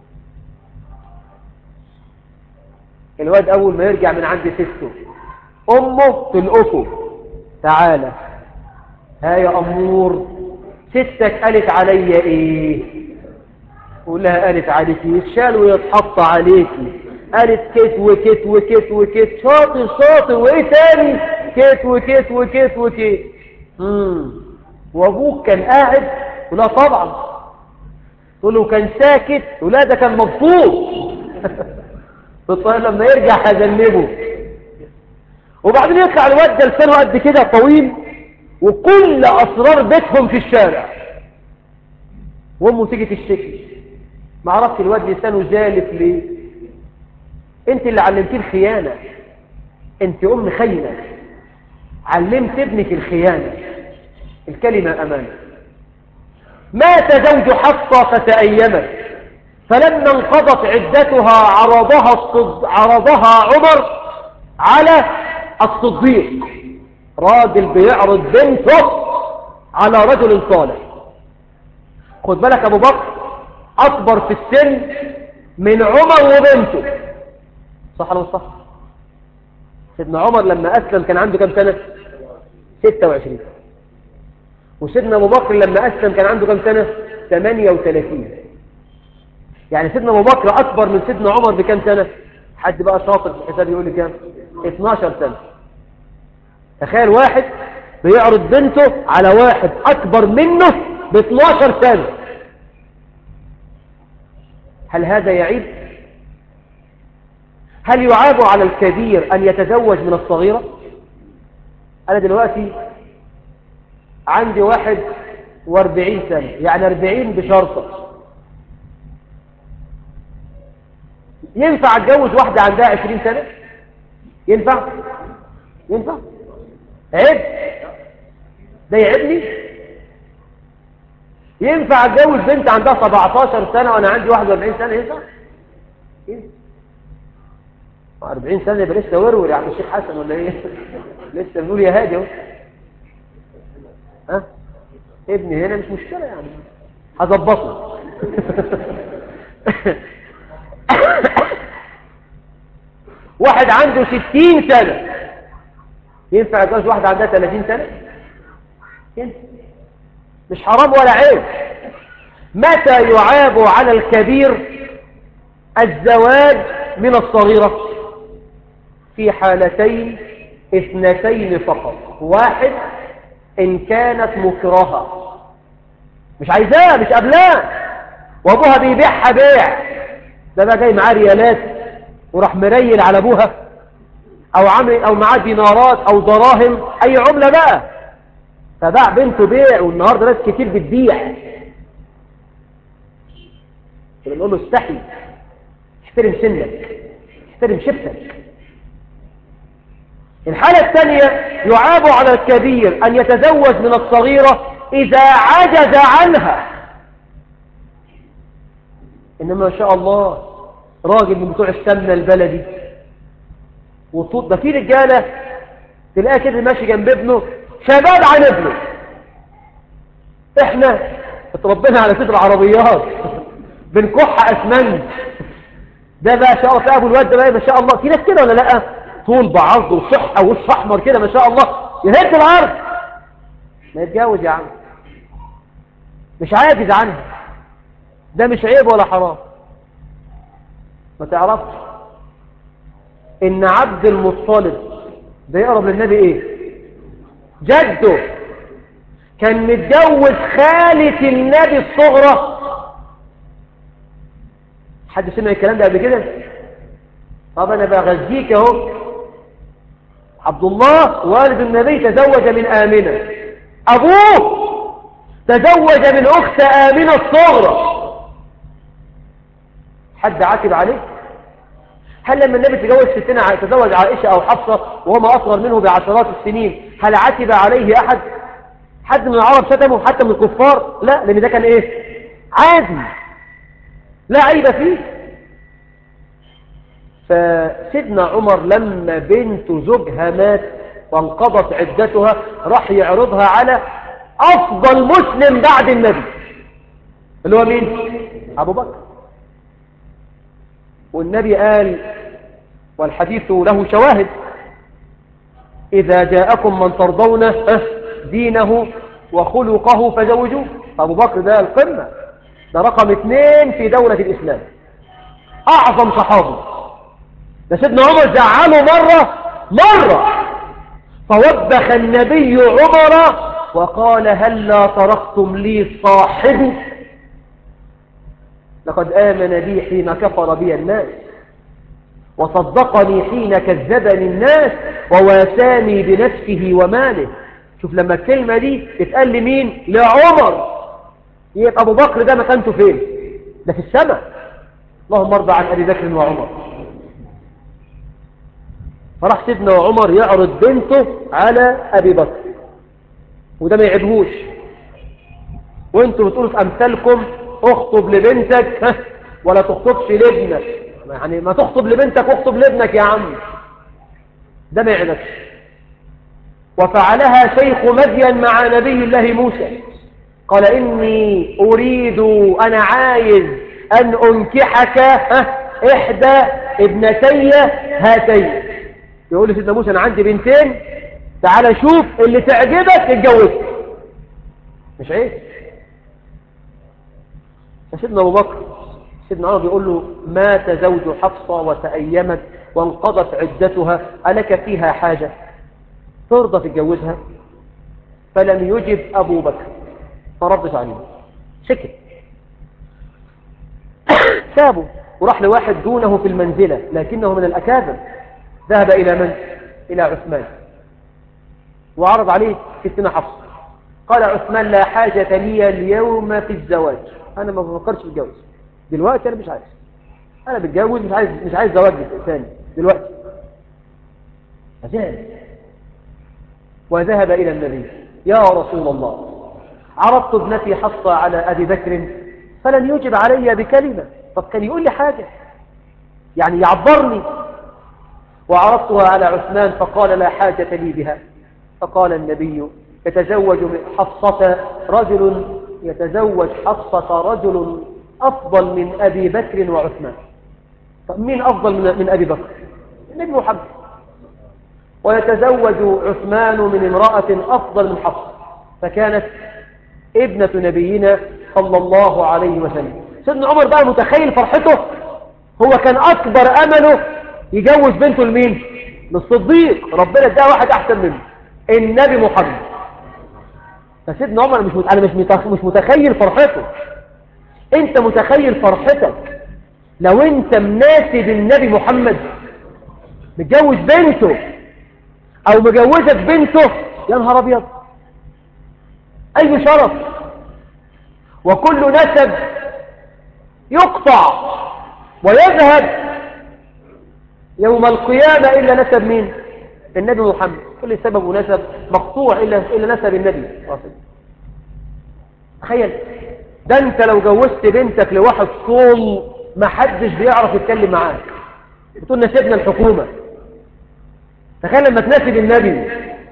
الواد أول ما يرجع من عند سته أمه تلقفه تعالى ها يا أمور ستك قالت عليا إيه قول لها قالت عليكي يتشال ويتحط عليكي قالت كت وكت وكت وكت شاطر شاطر وايه تاني كت وكت وكت وكت امم وابوك كان قاعد ولا طبعا تقول له كان ساكت ولا ده كان مبسوط الطيب لما يرجع هذنبه وبعدين يطلع الواد ده لسانه قد كده طويل وكل اسرار بيتهم في الشارع وامه تيجي تشتكي ما عرفت الواد لسانه جالف ليه انت اللي علمتيه الخيانة انت ام خينة علمت ابنك الخيانة الكلمة امانة مات زوج حفصة فتأيمت فلما انقضت عدتها عرضها, الصد... عرضها عمر على الصديق راجل بيعرض بنته على رجل صالح خد بالك ابو بكر اكبر في السن من عمر وبنته صح ولا مش صح سيدنا عمر لما اسلم كان عنده كام سنه 26 وسيدنا ابو بكر لما اسلم كان عنده كام سنه 38 يعني سيدنا ابو بكر اكبر من سيدنا عمر بكام سنه حد بقى شاطر في الحساب يقول لي كام 12 سنه تخيل واحد بيعرض بنته على واحد اكبر منه ب 12 سنه هل هذا يعيب هل يعاب على الكبير ان يتزوج من الصغيره انا دلوقتي عندي واحد واربعين سنة يعني اربعين بشرطة ينفع اتجوز واحدة عندها عشرين سنة ينفع ينفع عيب ده يعبني ينفع اتجوز بنت عندها 17 سنة وانا عندي 41 سنة ينفع ينفع 40 سنة يبقى لسه ورور يا عم الشيخ حسن ولا ايه لسه بنقول يا هادي اهو ها ابني هنا مش مشكلة يعني هظبطه واحد عنده ستين سنة ينفع يتجوز واحدة عندها ثلاثين سنة ينفع مش حرام ولا عيب متى يعاب على الكبير الزواج من الصغيرة في حالتين اثنتين فقط واحد إن كانت مكرهة مش عايزاه مش قبلاه وابوها بيبيعها بيع ده بقى جاي معاه ريالات وراح مريل على ابوها او عامل او معاه دينارات او دراهم اي عمله بقى فباع بنته بيع والنهارده ناس كتير بتبيع بنقول له استحي احترم سنك احترم شبتك الحالة الثانية يعاب على الكبير أن يتزوج من الصغيرة إذا عجز عنها إنما ما شاء الله راجل من بتوع السمنة البلدي وطول ده في رجالة تلاقيه كده ماشي جنب ابنه شباب عن ابنه احنا اتربينا على ستر عربيات بنكح اسمنت ده بقى شاء الله ابو الواد ده بقى ما شاء الله في ناس كده ولا لا طول بعرض وصحة ووش احمر كده ما شاء الله يهد الارض ما يتجوز يا عم مش عاجز عنها ده مش عيب ولا حرام ما تعرفش ان عبد المطلب ده يقرب للنبي ايه جده كان متجوز خالة النبي الصغرى حد سمع الكلام ده قبل كده طب انا بغذيك اهو عبد الله والد النبي تزوج من آمنة أبوه تزوج من أخت آمنة الصغرى حد عاتب عليه هل لما النبي تزوج ستنا تزوج عائشة أو حفصة وهم أصغر منه بعشرات السنين هل عاتب عليه أحد حد من العرب شتمه حتى من الكفار لا لأن ده كان إيه عادي لا عيب فيه فسيدنا عمر لما بنت زوجها مات وانقضت عدتها راح يعرضها على أفضل مسلم بعد النبي اللي هو مين؟ أبو بكر والنبي قال والحديث له شواهد إذا جاءكم من ترضون دينه وخلقه فزوجوه أبو بكر ده القمة ده رقم اثنين في دولة الإسلام أعظم صحابي ده سيدنا عمر زعله مرة مرة فوبخ النبي عمر وقال هل لا تركتم لي صاحبي لقد آمن بي حين كفر بي الناس وصدقني حين كذبني الناس وواساني بنفسه وماله شوف لما الكلمة دي اتقال لمين لعمر يبقى أبو بكر ده مكانته فين ده في السماء اللهم ارضى عن أبي بكر وعمر فراح سيدنا عمر يعرض بنته على أبي بكر وده ما يعبهوش وانتوا بتقولوا في أمثالكم اخطب لبنتك ولا تخطبش لابنك يعني ما تخطب لبنتك واخطب لابنك يا عم ده ما يعبكش وفعلها شيخ مدين مع نبي الله موسى قال إني أريد أنا عايز أن أنكحك ها، إحدى ابنتي هاتين يقول لي سيدنا موسى أنا عندي بنتين تعال شوف اللي تعجبك اتجوز مش عيب سيدنا أبو بكر سيدنا عمر بيقول له مات زوج حفصة وتأيمت وانقضت عدتها ألك فيها حاجة ترضى تتجوزها فلم يجب أبو بكر فردت عليه سكت سابه وراح لواحد دونه في المنزلة لكنه من الأكابر ذهب إلى من؟ إلى عثمان وعرض عليه ستنا حفص قال عثمان لا حاجة لي اليوم في الزواج أنا ما بفكرش في الجواز دلوقتي أنا مش عايز أنا بتجوز مش عايز مش عايز زواج ثاني دلوقتي أزال وذهب إلى النبي يا رسول الله عرضت ابنتي حصة على أبي بكر فلم يجب علي بكلمة طب كان يقول لي حاجة يعني يعبرني وعرضتها على عثمان فقال لا حاجة لي بها فقال النبي يتزوج من حصة رجل يتزوج حصة رجل أفضل من أبي بكر وعثمان طب مين أفضل من, من أبي بكر النبي محمد ويتزوج عثمان من امرأة أفضل من حفصة فكانت ابنة نبينا صلى الله عليه وسلم سيدنا عمر بقى متخيل فرحته هو كان أكبر أمله يجوز بنته لمين للصديق ربنا اداه واحد أحسن منه النبي محمد فسيدنا عمر مش مت... أنا مش متخ... مش متخيل فرحته أنت متخيل فرحتك لو أنت مناسب النبي محمد متجوز بنته أو مجوزك بنته يا نهار أبيض أي شرف وكل نسب يقطع ويذهب يوم القيامة إلا نسب مين النبي محمد كل سبب ونسب مقطوع إلا, إلا نسب النبي تخيل ده انت لو جوزت بنتك لواحد صول ما حدش بيعرف يتكلم معاك بتقول نسيبنا الحكومة تخيل لما تناسب النبي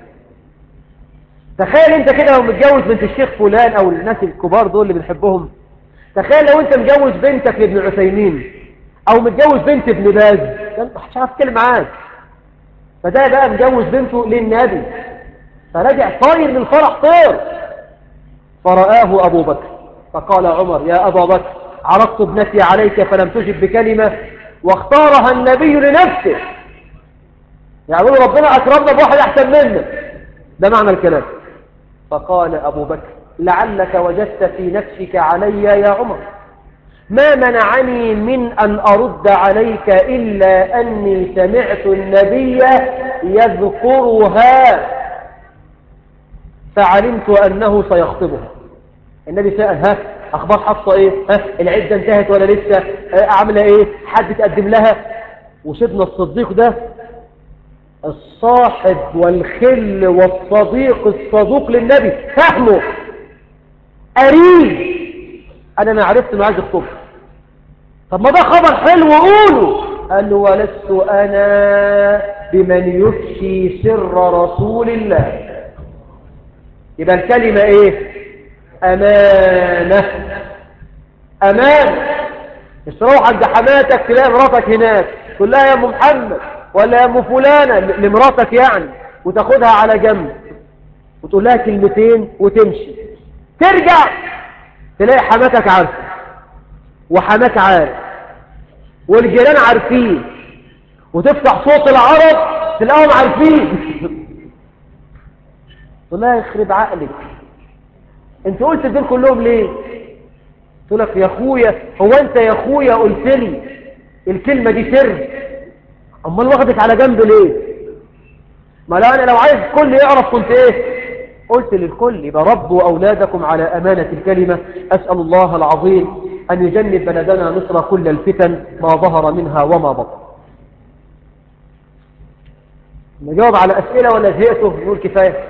تخيل انت كده لو متجوز بنت الشيخ فلان او الناس الكبار دول اللي بنحبهم تخيل لو انت مجوز بنتك لابن عثيمين او متجوز بنت ابن باز ده انت مش عارف تتكلم معاك فده بقى مجوز بنته للنبي فرجع طاير من الفرح طير فرآه ابو بكر فقال عمر يا ابا بكر عرضت ابنتي عليك فلم تجب بكلمة واختارها النبي لنفسه يعني ربنا اكرمنا بواحد احسن منك ده معنى الكلام فقال أبو بكر لعلك وجدت في نفسك علي يا عمر ما منعني من أن أرد عليك إلا أني سمعت النبي يذكرها فعلمت أنه سيخطبها النبي سأل ها أخبار حفصة إيه ها العدة انتهت ولا لسه عاملة إيه حد تقدم لها وسيدنا الصديق ده الصاحب والخل والصديق الصدوق للنبي فهمه قريب انا ما عرفت انه عايز يخطب طب ما ده خبر حلو قوله قال له ولست انا بمن يفشي سر رسول الله يبقى الكلمة ايه امانة امانة مش تروح عند حماتك تلاقي مراتك هناك تقول لها يا ام محمد ولا يا ام فلانة لمراتك يعني وتاخدها على جنب وتقول لها كلمتين وتمشي ترجع تلاقي حماتك عارفه وحماك عارف والجيران عارفين وتفتح صوت العرب تلاقيهم عارفين تقول لها يخرب عقلك انت قلت دول كلهم ليه تقول لك يا اخويا هو انت يا اخويا قلت لي الكلمة دي سر امال واخدك على جنب ليه ما لا انا لو عايز كل يعرف كنت ايه قلت للكل يبقى ربوا اولادكم على امانة الكلمة اسأل الله العظيم ان يجنب بلدنا مصر كل الفتن ما ظهر منها وما بطن نجاوب على اسئلة ولا زهقتوا نقول كفاية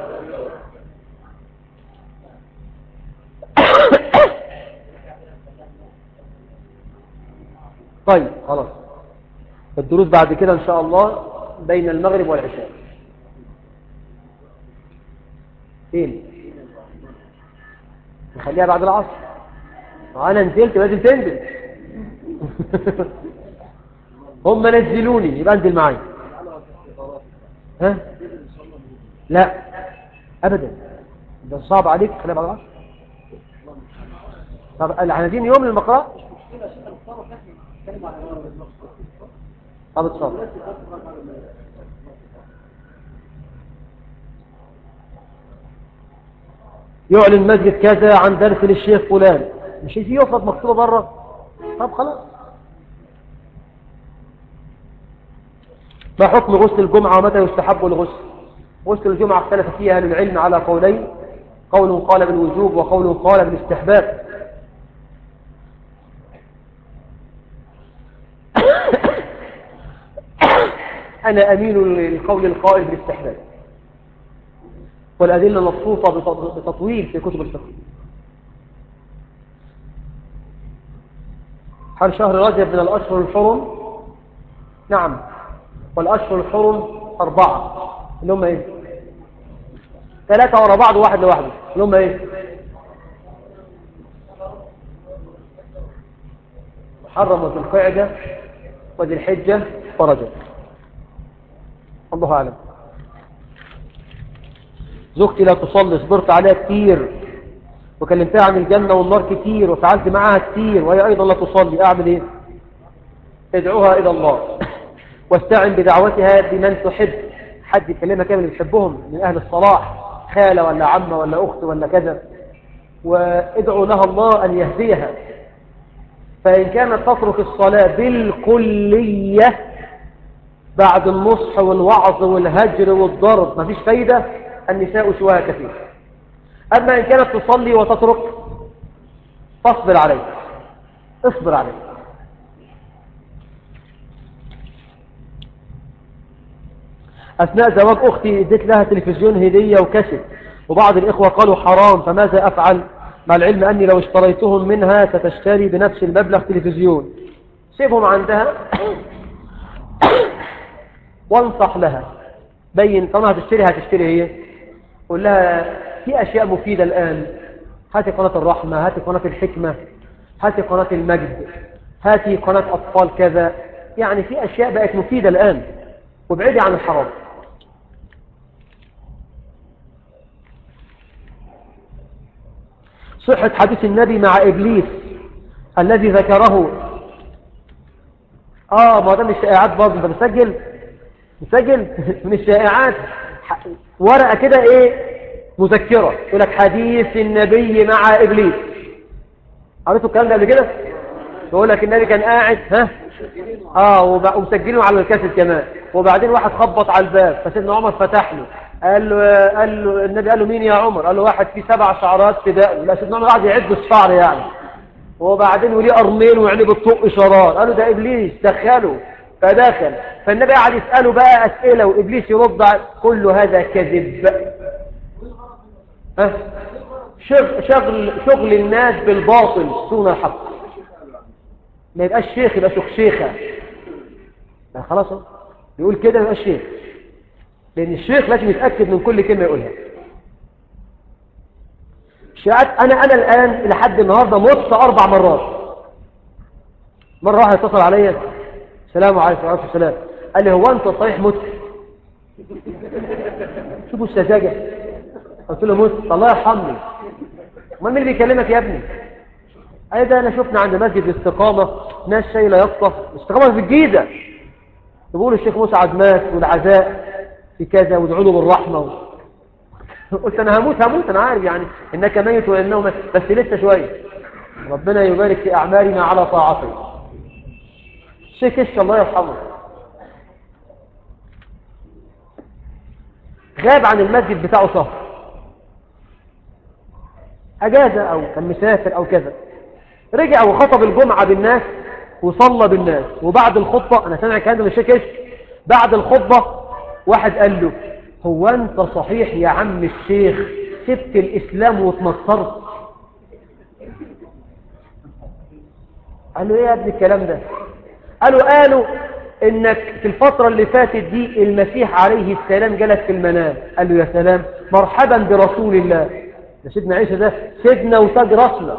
طيب خلاص الدروس بعد كده ان شاء الله بين المغرب والعشاء فين نخليها بعد العصر انا نزلت لازم تنزل هم نزلوني يبقى انزل معايا ها لا ابدا ده صعب عليك خليها بعد العصر طب العنادين يوم المقرأ طب اتصل يعلن مسجد كذا عن درس للشيخ فلان مش يجي يفرض مكتوبة بره طب خلاص ما حكم غسل الجمعة ومتى يستحب الغسل غسل الجمعة اختلف فيها أهل العلم على قولين قول قال بالوجوب وقول قال بالاستحباب أنا أميل للقول القائل بالاستحباب والأدلة مبسوطة بتط- بتطويل في كتب الفقه هل شهر رجب من الأشهر الحرم؟ نعم والأشهر الحرم أربعة اللي هم إيه؟ ثلاثة ورا بعض وواحد لوحده اللي هم إيه؟ محرم وذي القعدة وذي الحجة ورجب الله أعلم زوجتي لا تصلي صبرت عليها كتير وكلمتها عن الجنة والنار كتير وفعلت معاها كتير وهي أيضا لا تصلي أعمل إيه ادعوها إلى الله واستعن بدعوتها بمن تحب حد يكلمها كامل بيحبهم من أهل الصلاح خالة ولا عمة ولا أخت ولا كذا وادعوا لها الله أن يهديها فإن كانت تترك الصلاة بالكلية بعد النصح والوعظ والهجر والضرب مفيش فايدة النساء سواها كثير أما إن كانت تصلي وتترك فاصبر عليه اصبر عليه أثناء زواج أختي اديت لها تلفزيون هدية وكسب وبعض الإخوة قالوا حرام فماذا أفعل مع العلم أني لو اشتريتهم منها ستشتري بنفس المبلغ تلفزيون سيبهم عندها وانصح لها بين طالما هتشتري هتشتري هي قول لها في أشياء مفيدة الآن هاتي قناة الرحمة هاتي قناة الحكمة هاتي قناة المجد هاتي قناة أطفال كذا يعني في أشياء بقت مفيدة الآن وابعدي عن الحرام صحة حديث النبي مع إبليس الذي ذكره آه ما ده من الشائعات برضه أنت مسجل مسجل من الشائعات ح- ورقة كده إيه مذكرة يقول لك حديث النبي مع إبليس عرفتوا الكلام ده قبل كده يقول لك النبي كان قاعد ها اه وب- ومسجلينه على الكاسيت كمان وبعدين واحد خبط على الباب فسيدنا عمر فتح له قال له قال له النبي قال له مين يا عمر قال له واحد فيه سبع شعرات في دقنه لا سيدنا عمر قاعد يعد الشعر يعني وبعدين وليه قرنين وعينيه بتطق شرار قالوا ده ابليس دخله فدخل فالنبي قاعد يساله بقى اسئله وابليس يرد على كل هذا كذب ها شغل شغل شغل الناس بالباطل دون الحق ما يبقاش شيخ يبقى شيخ شيخة لا خلاص اهو. يقول كده ما يبقاش شيخ لأن الشيخ لازم يتأكد من كل كلمة يقولها شاعت أنا أنا الآن لحد النهاردة مت أربع مرات مرة واحد اتصل عليا السلام عليكم ورحمة السلام قال لي هو أنت صحيح مت شوفوا السذاجة قلت له مت الله يرحمني امال مين اللي بيكلمك يا ابني اي ده انا شفنا عند مسجد الاستقامة ناس شايلة يقطة الاستقامة في الجيزة يقولوا الشيخ مسعد مات والعزاء في كذا وادعوا له بالرحمة و... قلت انا هموت هموت انا عارف يعني انك ميت وانه ميت بس لسه شوية ربنا يبارك في اعمالنا على طاعته الشيخ كش الله يرحمه غاب عن المسجد بتاعه شهر اجازة او كان مسافر او كذا رجع وخطب الجمعة بالناس وصلى بالناس وبعد الخطبة انا سامع الكلام ده من الشيخ كش بعد الخطبة واحد قال له هو انت صحيح يا عم الشيخ سبت الاسلام واتنصرت قال له ايه يا ابني الكلام ده قالوا قالوا انك في الفترة اللي فاتت دي المسيح عليه السلام جلس في المنام قال له يا سلام مرحبا برسول الله ده سيدنا عيسى ده سيدنا وتاج راسنا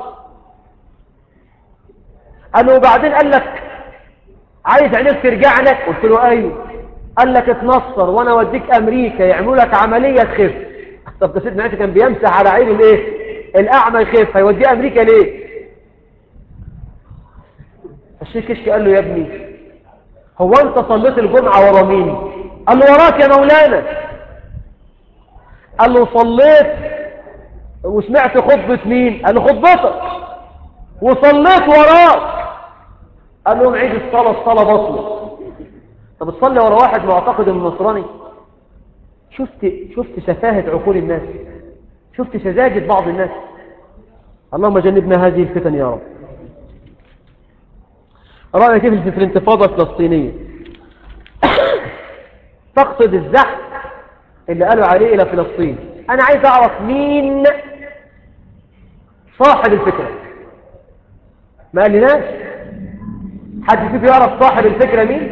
قال له وبعدين قال لك عايز عينيك ترجع لك قلت له ايوه قال لك اتنصر وانا اوديك امريكا يعملوا لك عمليه تخف طب ده سيدنا عيسى كان بيمسح على عين الايه الاعمى يخف هيوديه امريكا ليه الشيخ كشكي قال له يا ابني هو انت صليت الجمعه ورا مين قال له وراك يا مولانا قال له صليت وسمعت خطبه مين قال له خطبتك وصليت وراك قال لهم عيد الصلاه الصلاه بطلت طب تصلي ورا واحد معتقد انه نصراني شفت شفت سفاهة عقول الناس شفت سذاجة بعض الناس اللهم جنبنا هذه الفتن يا رب رأيك كيف في الانتفاضة الفلسطينية تقصد الزحف اللي قالوا عليه إلى فلسطين أنا عايز أعرف مين صاحب الفكرة ما قال لناش حد فيكم يعرف صاحب الفكرة مين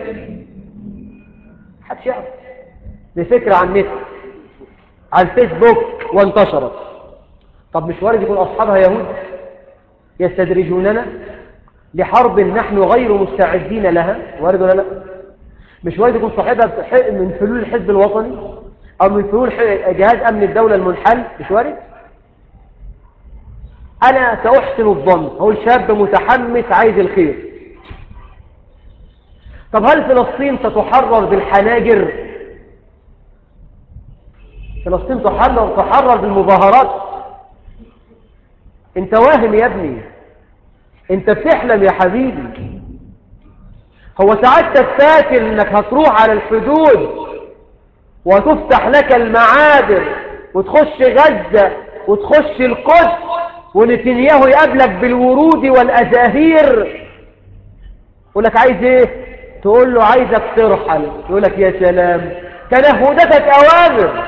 محدش يعرف دي فكرة عن النت على الفيسبوك وانتشرت طب مش وارد يكون أصحابها يهود يستدرجوننا لحرب نحن غير مستعدين لها وارد ولا لا مش وارد يكون صاحبها من فلول الحزب الوطني أو من فلول جهاز أمن الدولة المنحل مش وارد أنا سأحسن الظن هو الشاب متحمس عايز الخير طب هل فلسطين ستحرر بالحناجر فلسطين تحرر تحرر بالمظاهرات انت واهم يا ابني انت بتحلم يا حبيبي هو سعادتك فاكر انك هتروح على الحدود وتفتح لك المعابر وتخش غزة وتخش القدس ونتنياهو يقابلك بالورود والأزاهير يقول لك عايز ايه تقول له عايزك ترحل يقول لك يا سلام تنهدتك أوامر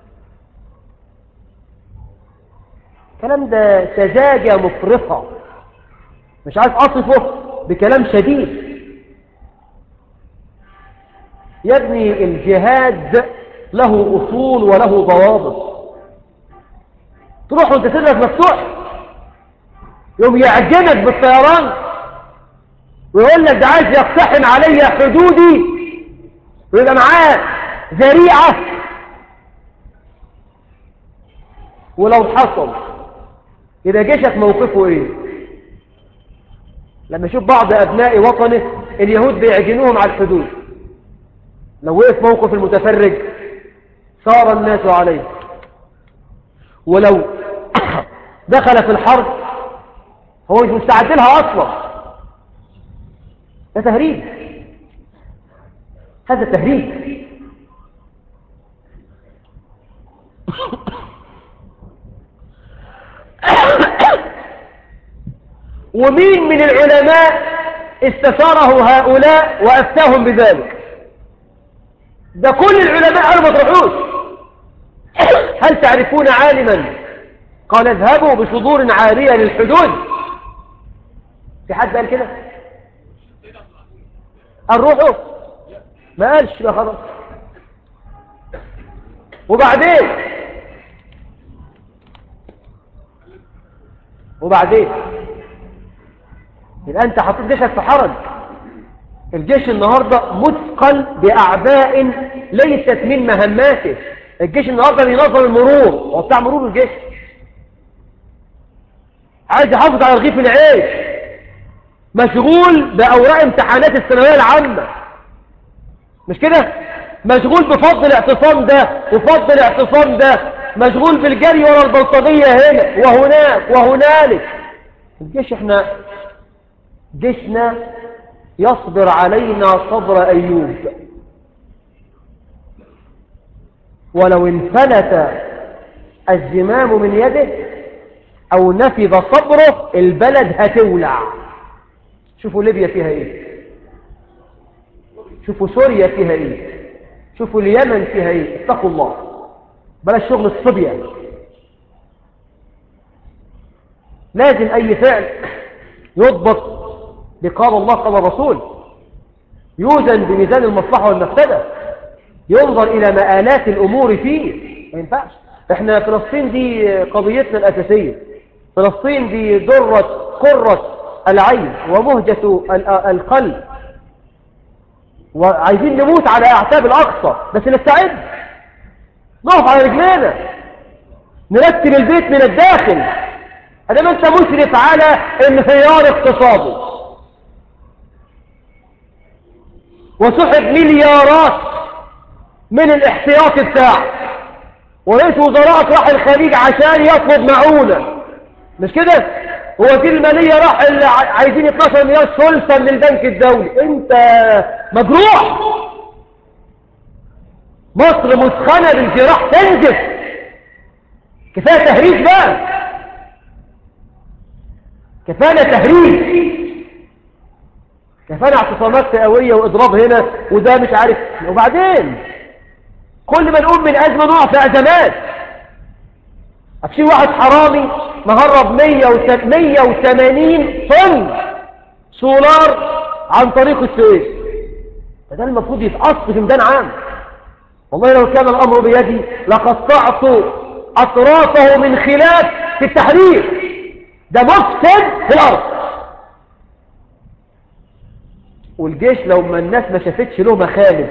الكلام ده سذاجة مفرطة مش عايز أصفه بكلام شديد يا ابني الجهاد له أصول وله ضوابط تروح وانت صدرك مفتوح يوم يعجنك بالطيران ويقول لك ده عايز يقتحم علي حدودي ويبقى معاه ذريعة ولو حصل يبقى جيشك موقفه ايه لما يشوف بعض ابناء وطنه اليهود بيعجنوهم على الحدود لو وقف موقف المتفرج صار الناس عليه ولو دخل في الحرب هو مش مستعد لها اصلا ده تهريج هذا تهريج ومين من العلماء استشاره هؤلاء وأفتاهم بذلك ده كل العلماء قالوا ما تروحوش هل تعرفون عالما قال اذهبوا بصدور عارية للحدود في حد قال كده الروح ما قالش لا خلاص وبعدين وبعدين يبقى انت حطيت جيشك في حرج الجيش النهاردة مثقل بأعباء ليست من مهماته الجيش النهاردة بينظم المرور هو بتاع مرور الجيش عايز يحافظ على رغيف العيش مشغول بأوراق امتحانات الثانوية العامة مش كده مشغول بفضل الاعتصام ده وفضل الاعتصام ده مشغول بالجري ورا البلطجية هنا وهناك وهنالك الجيش احنا جيشنا يصبر علينا صبر أيوب ولو انفلت الزمام من يده أو نفذ صبره البلد هتولع شوفوا ليبيا فيها ايه شوفوا سوريا فيها ايه شوفوا اليمن فيها ايه اتقوا الله بلاش شغل الصبية لازم اي فعل يضبط بقال الله قال الرسول يوزن بميزان المصلحة والمفسدة ينظر إلى مآلات الأمور فيه ما ينفعش احنا فلسطين دي قضيتنا الأساسية فلسطين دي درة قرة العين ومهجة ال- القلب وعايزين نموت على أعتاب الأقصى بس نستعد نقف على رجلينا نرتب البيت من الداخل هذا ما انت مشرف على انهيار اقتصادي وسحب مليارات من الاحتياط بتاعه ورئيس وزراء راح الخليج عشان يطلب معونة مش كده ووزير المالية راح اللي ع- عايزين 12 مليار سلفة من البنك الدولي انت مجروح مصر مسخنة بالجراح تنزف كفاية تهريج بقى كفاية تهريج كفاية اعتصامات فئوية واضراب هنا وده مش عارف وبعدين كل ما نقوم من أزمة نقع في أزمات في واحد حرامي مهرب 180 طن سولار عن طريق السويس فده المفروض يتقص في ميدان عام والله لو كان الأمر بيدي لقطعت أطرافه من خلاف في التحرير ده مفسد في الأرض والجيش لو ما الناس ما شافتش له مخالف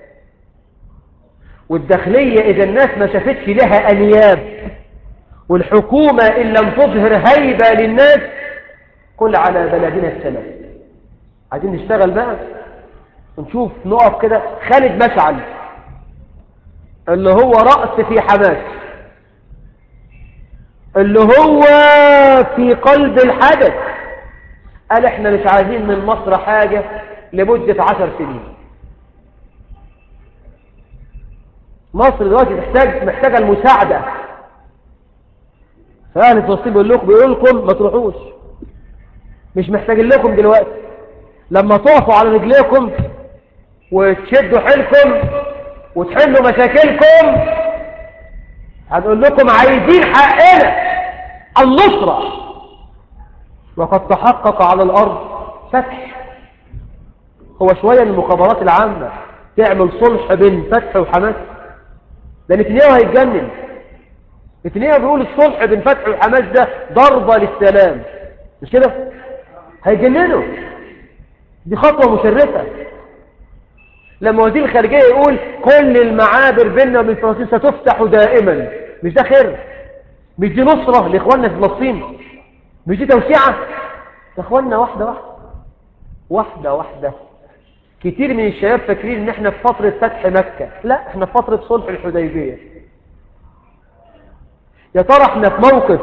والداخلية إذا الناس ما شافتش لها أنياب والحكومة إن لم تظهر هيبة للناس كل على بلدنا السلام عايزين نشتغل بقى ونشوف نقف كده خالد مشعل اللي هو رأس في حماس اللي هو في قلب الحدث قال احنا مش عايزين من مصر حاجة لمدة عشر سنين مصر دلوقتي محتاج محتاجة المساعدة فأهل فلسطين بيقول لكم بيقول لكم ما تروحوش مش محتاجين لكم دلوقتي لما تقفوا على رجليكم وتشدوا حيلكم وتحلوا مشاكلكم هنقول لكم عايزين حقنا النصرة وقد تحقق على الأرض فتح هو شوية من المخابرات العامة تعمل صلح بين فتح وحماس ده نتنياهو هيتجنن نتنياهو بيقول الصلح بين فتح وحماس ده ضربة للسلام مش كده هيجننوا دي خطوة مشرفة لما وزير الخارجية يقول كل المعابر بيننا وبين فلسطين ستفتح دائما مش ده خير مش دي نصرة لإخواننا في فلسطين مش دي توسيعة يا إخواننا واحدة واحدة واحدة واحدة كتير من الشباب فاكرين ان احنا في فترة فتح مكة لا احنا في فترة صلح الحديبية يا ترى احنا في موقف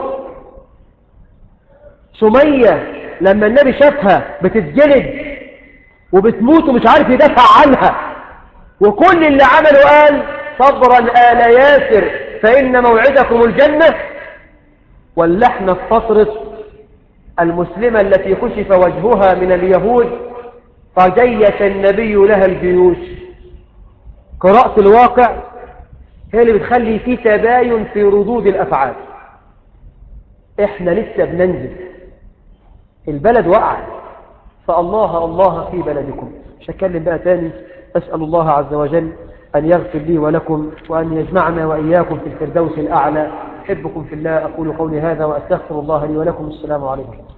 سمية لما النبي شافها بتتجلد وبتموت ومش عارف يدافع عنها وكل اللي عمله قال صبرا آل ياسر فإن موعدكم الجنة ولا احنا في فترة المسلمة التي كشف وجهها من اليهود فجيش النبي لها الجيوش قراءة الواقع هي اللي بتخلي فيه تباين في ردود الأفعال احنا لسه بننزل البلد وقع فالله الله في بلدكم مش هتكلم بقى تاني أسأل الله عز وجل أن يغفر لي ولكم وأن يجمعنا وإياكم في الفردوس الأعلى أحبكم في الله أقول قولي هذا وأستغفر الله لي ولكم السلام عليكم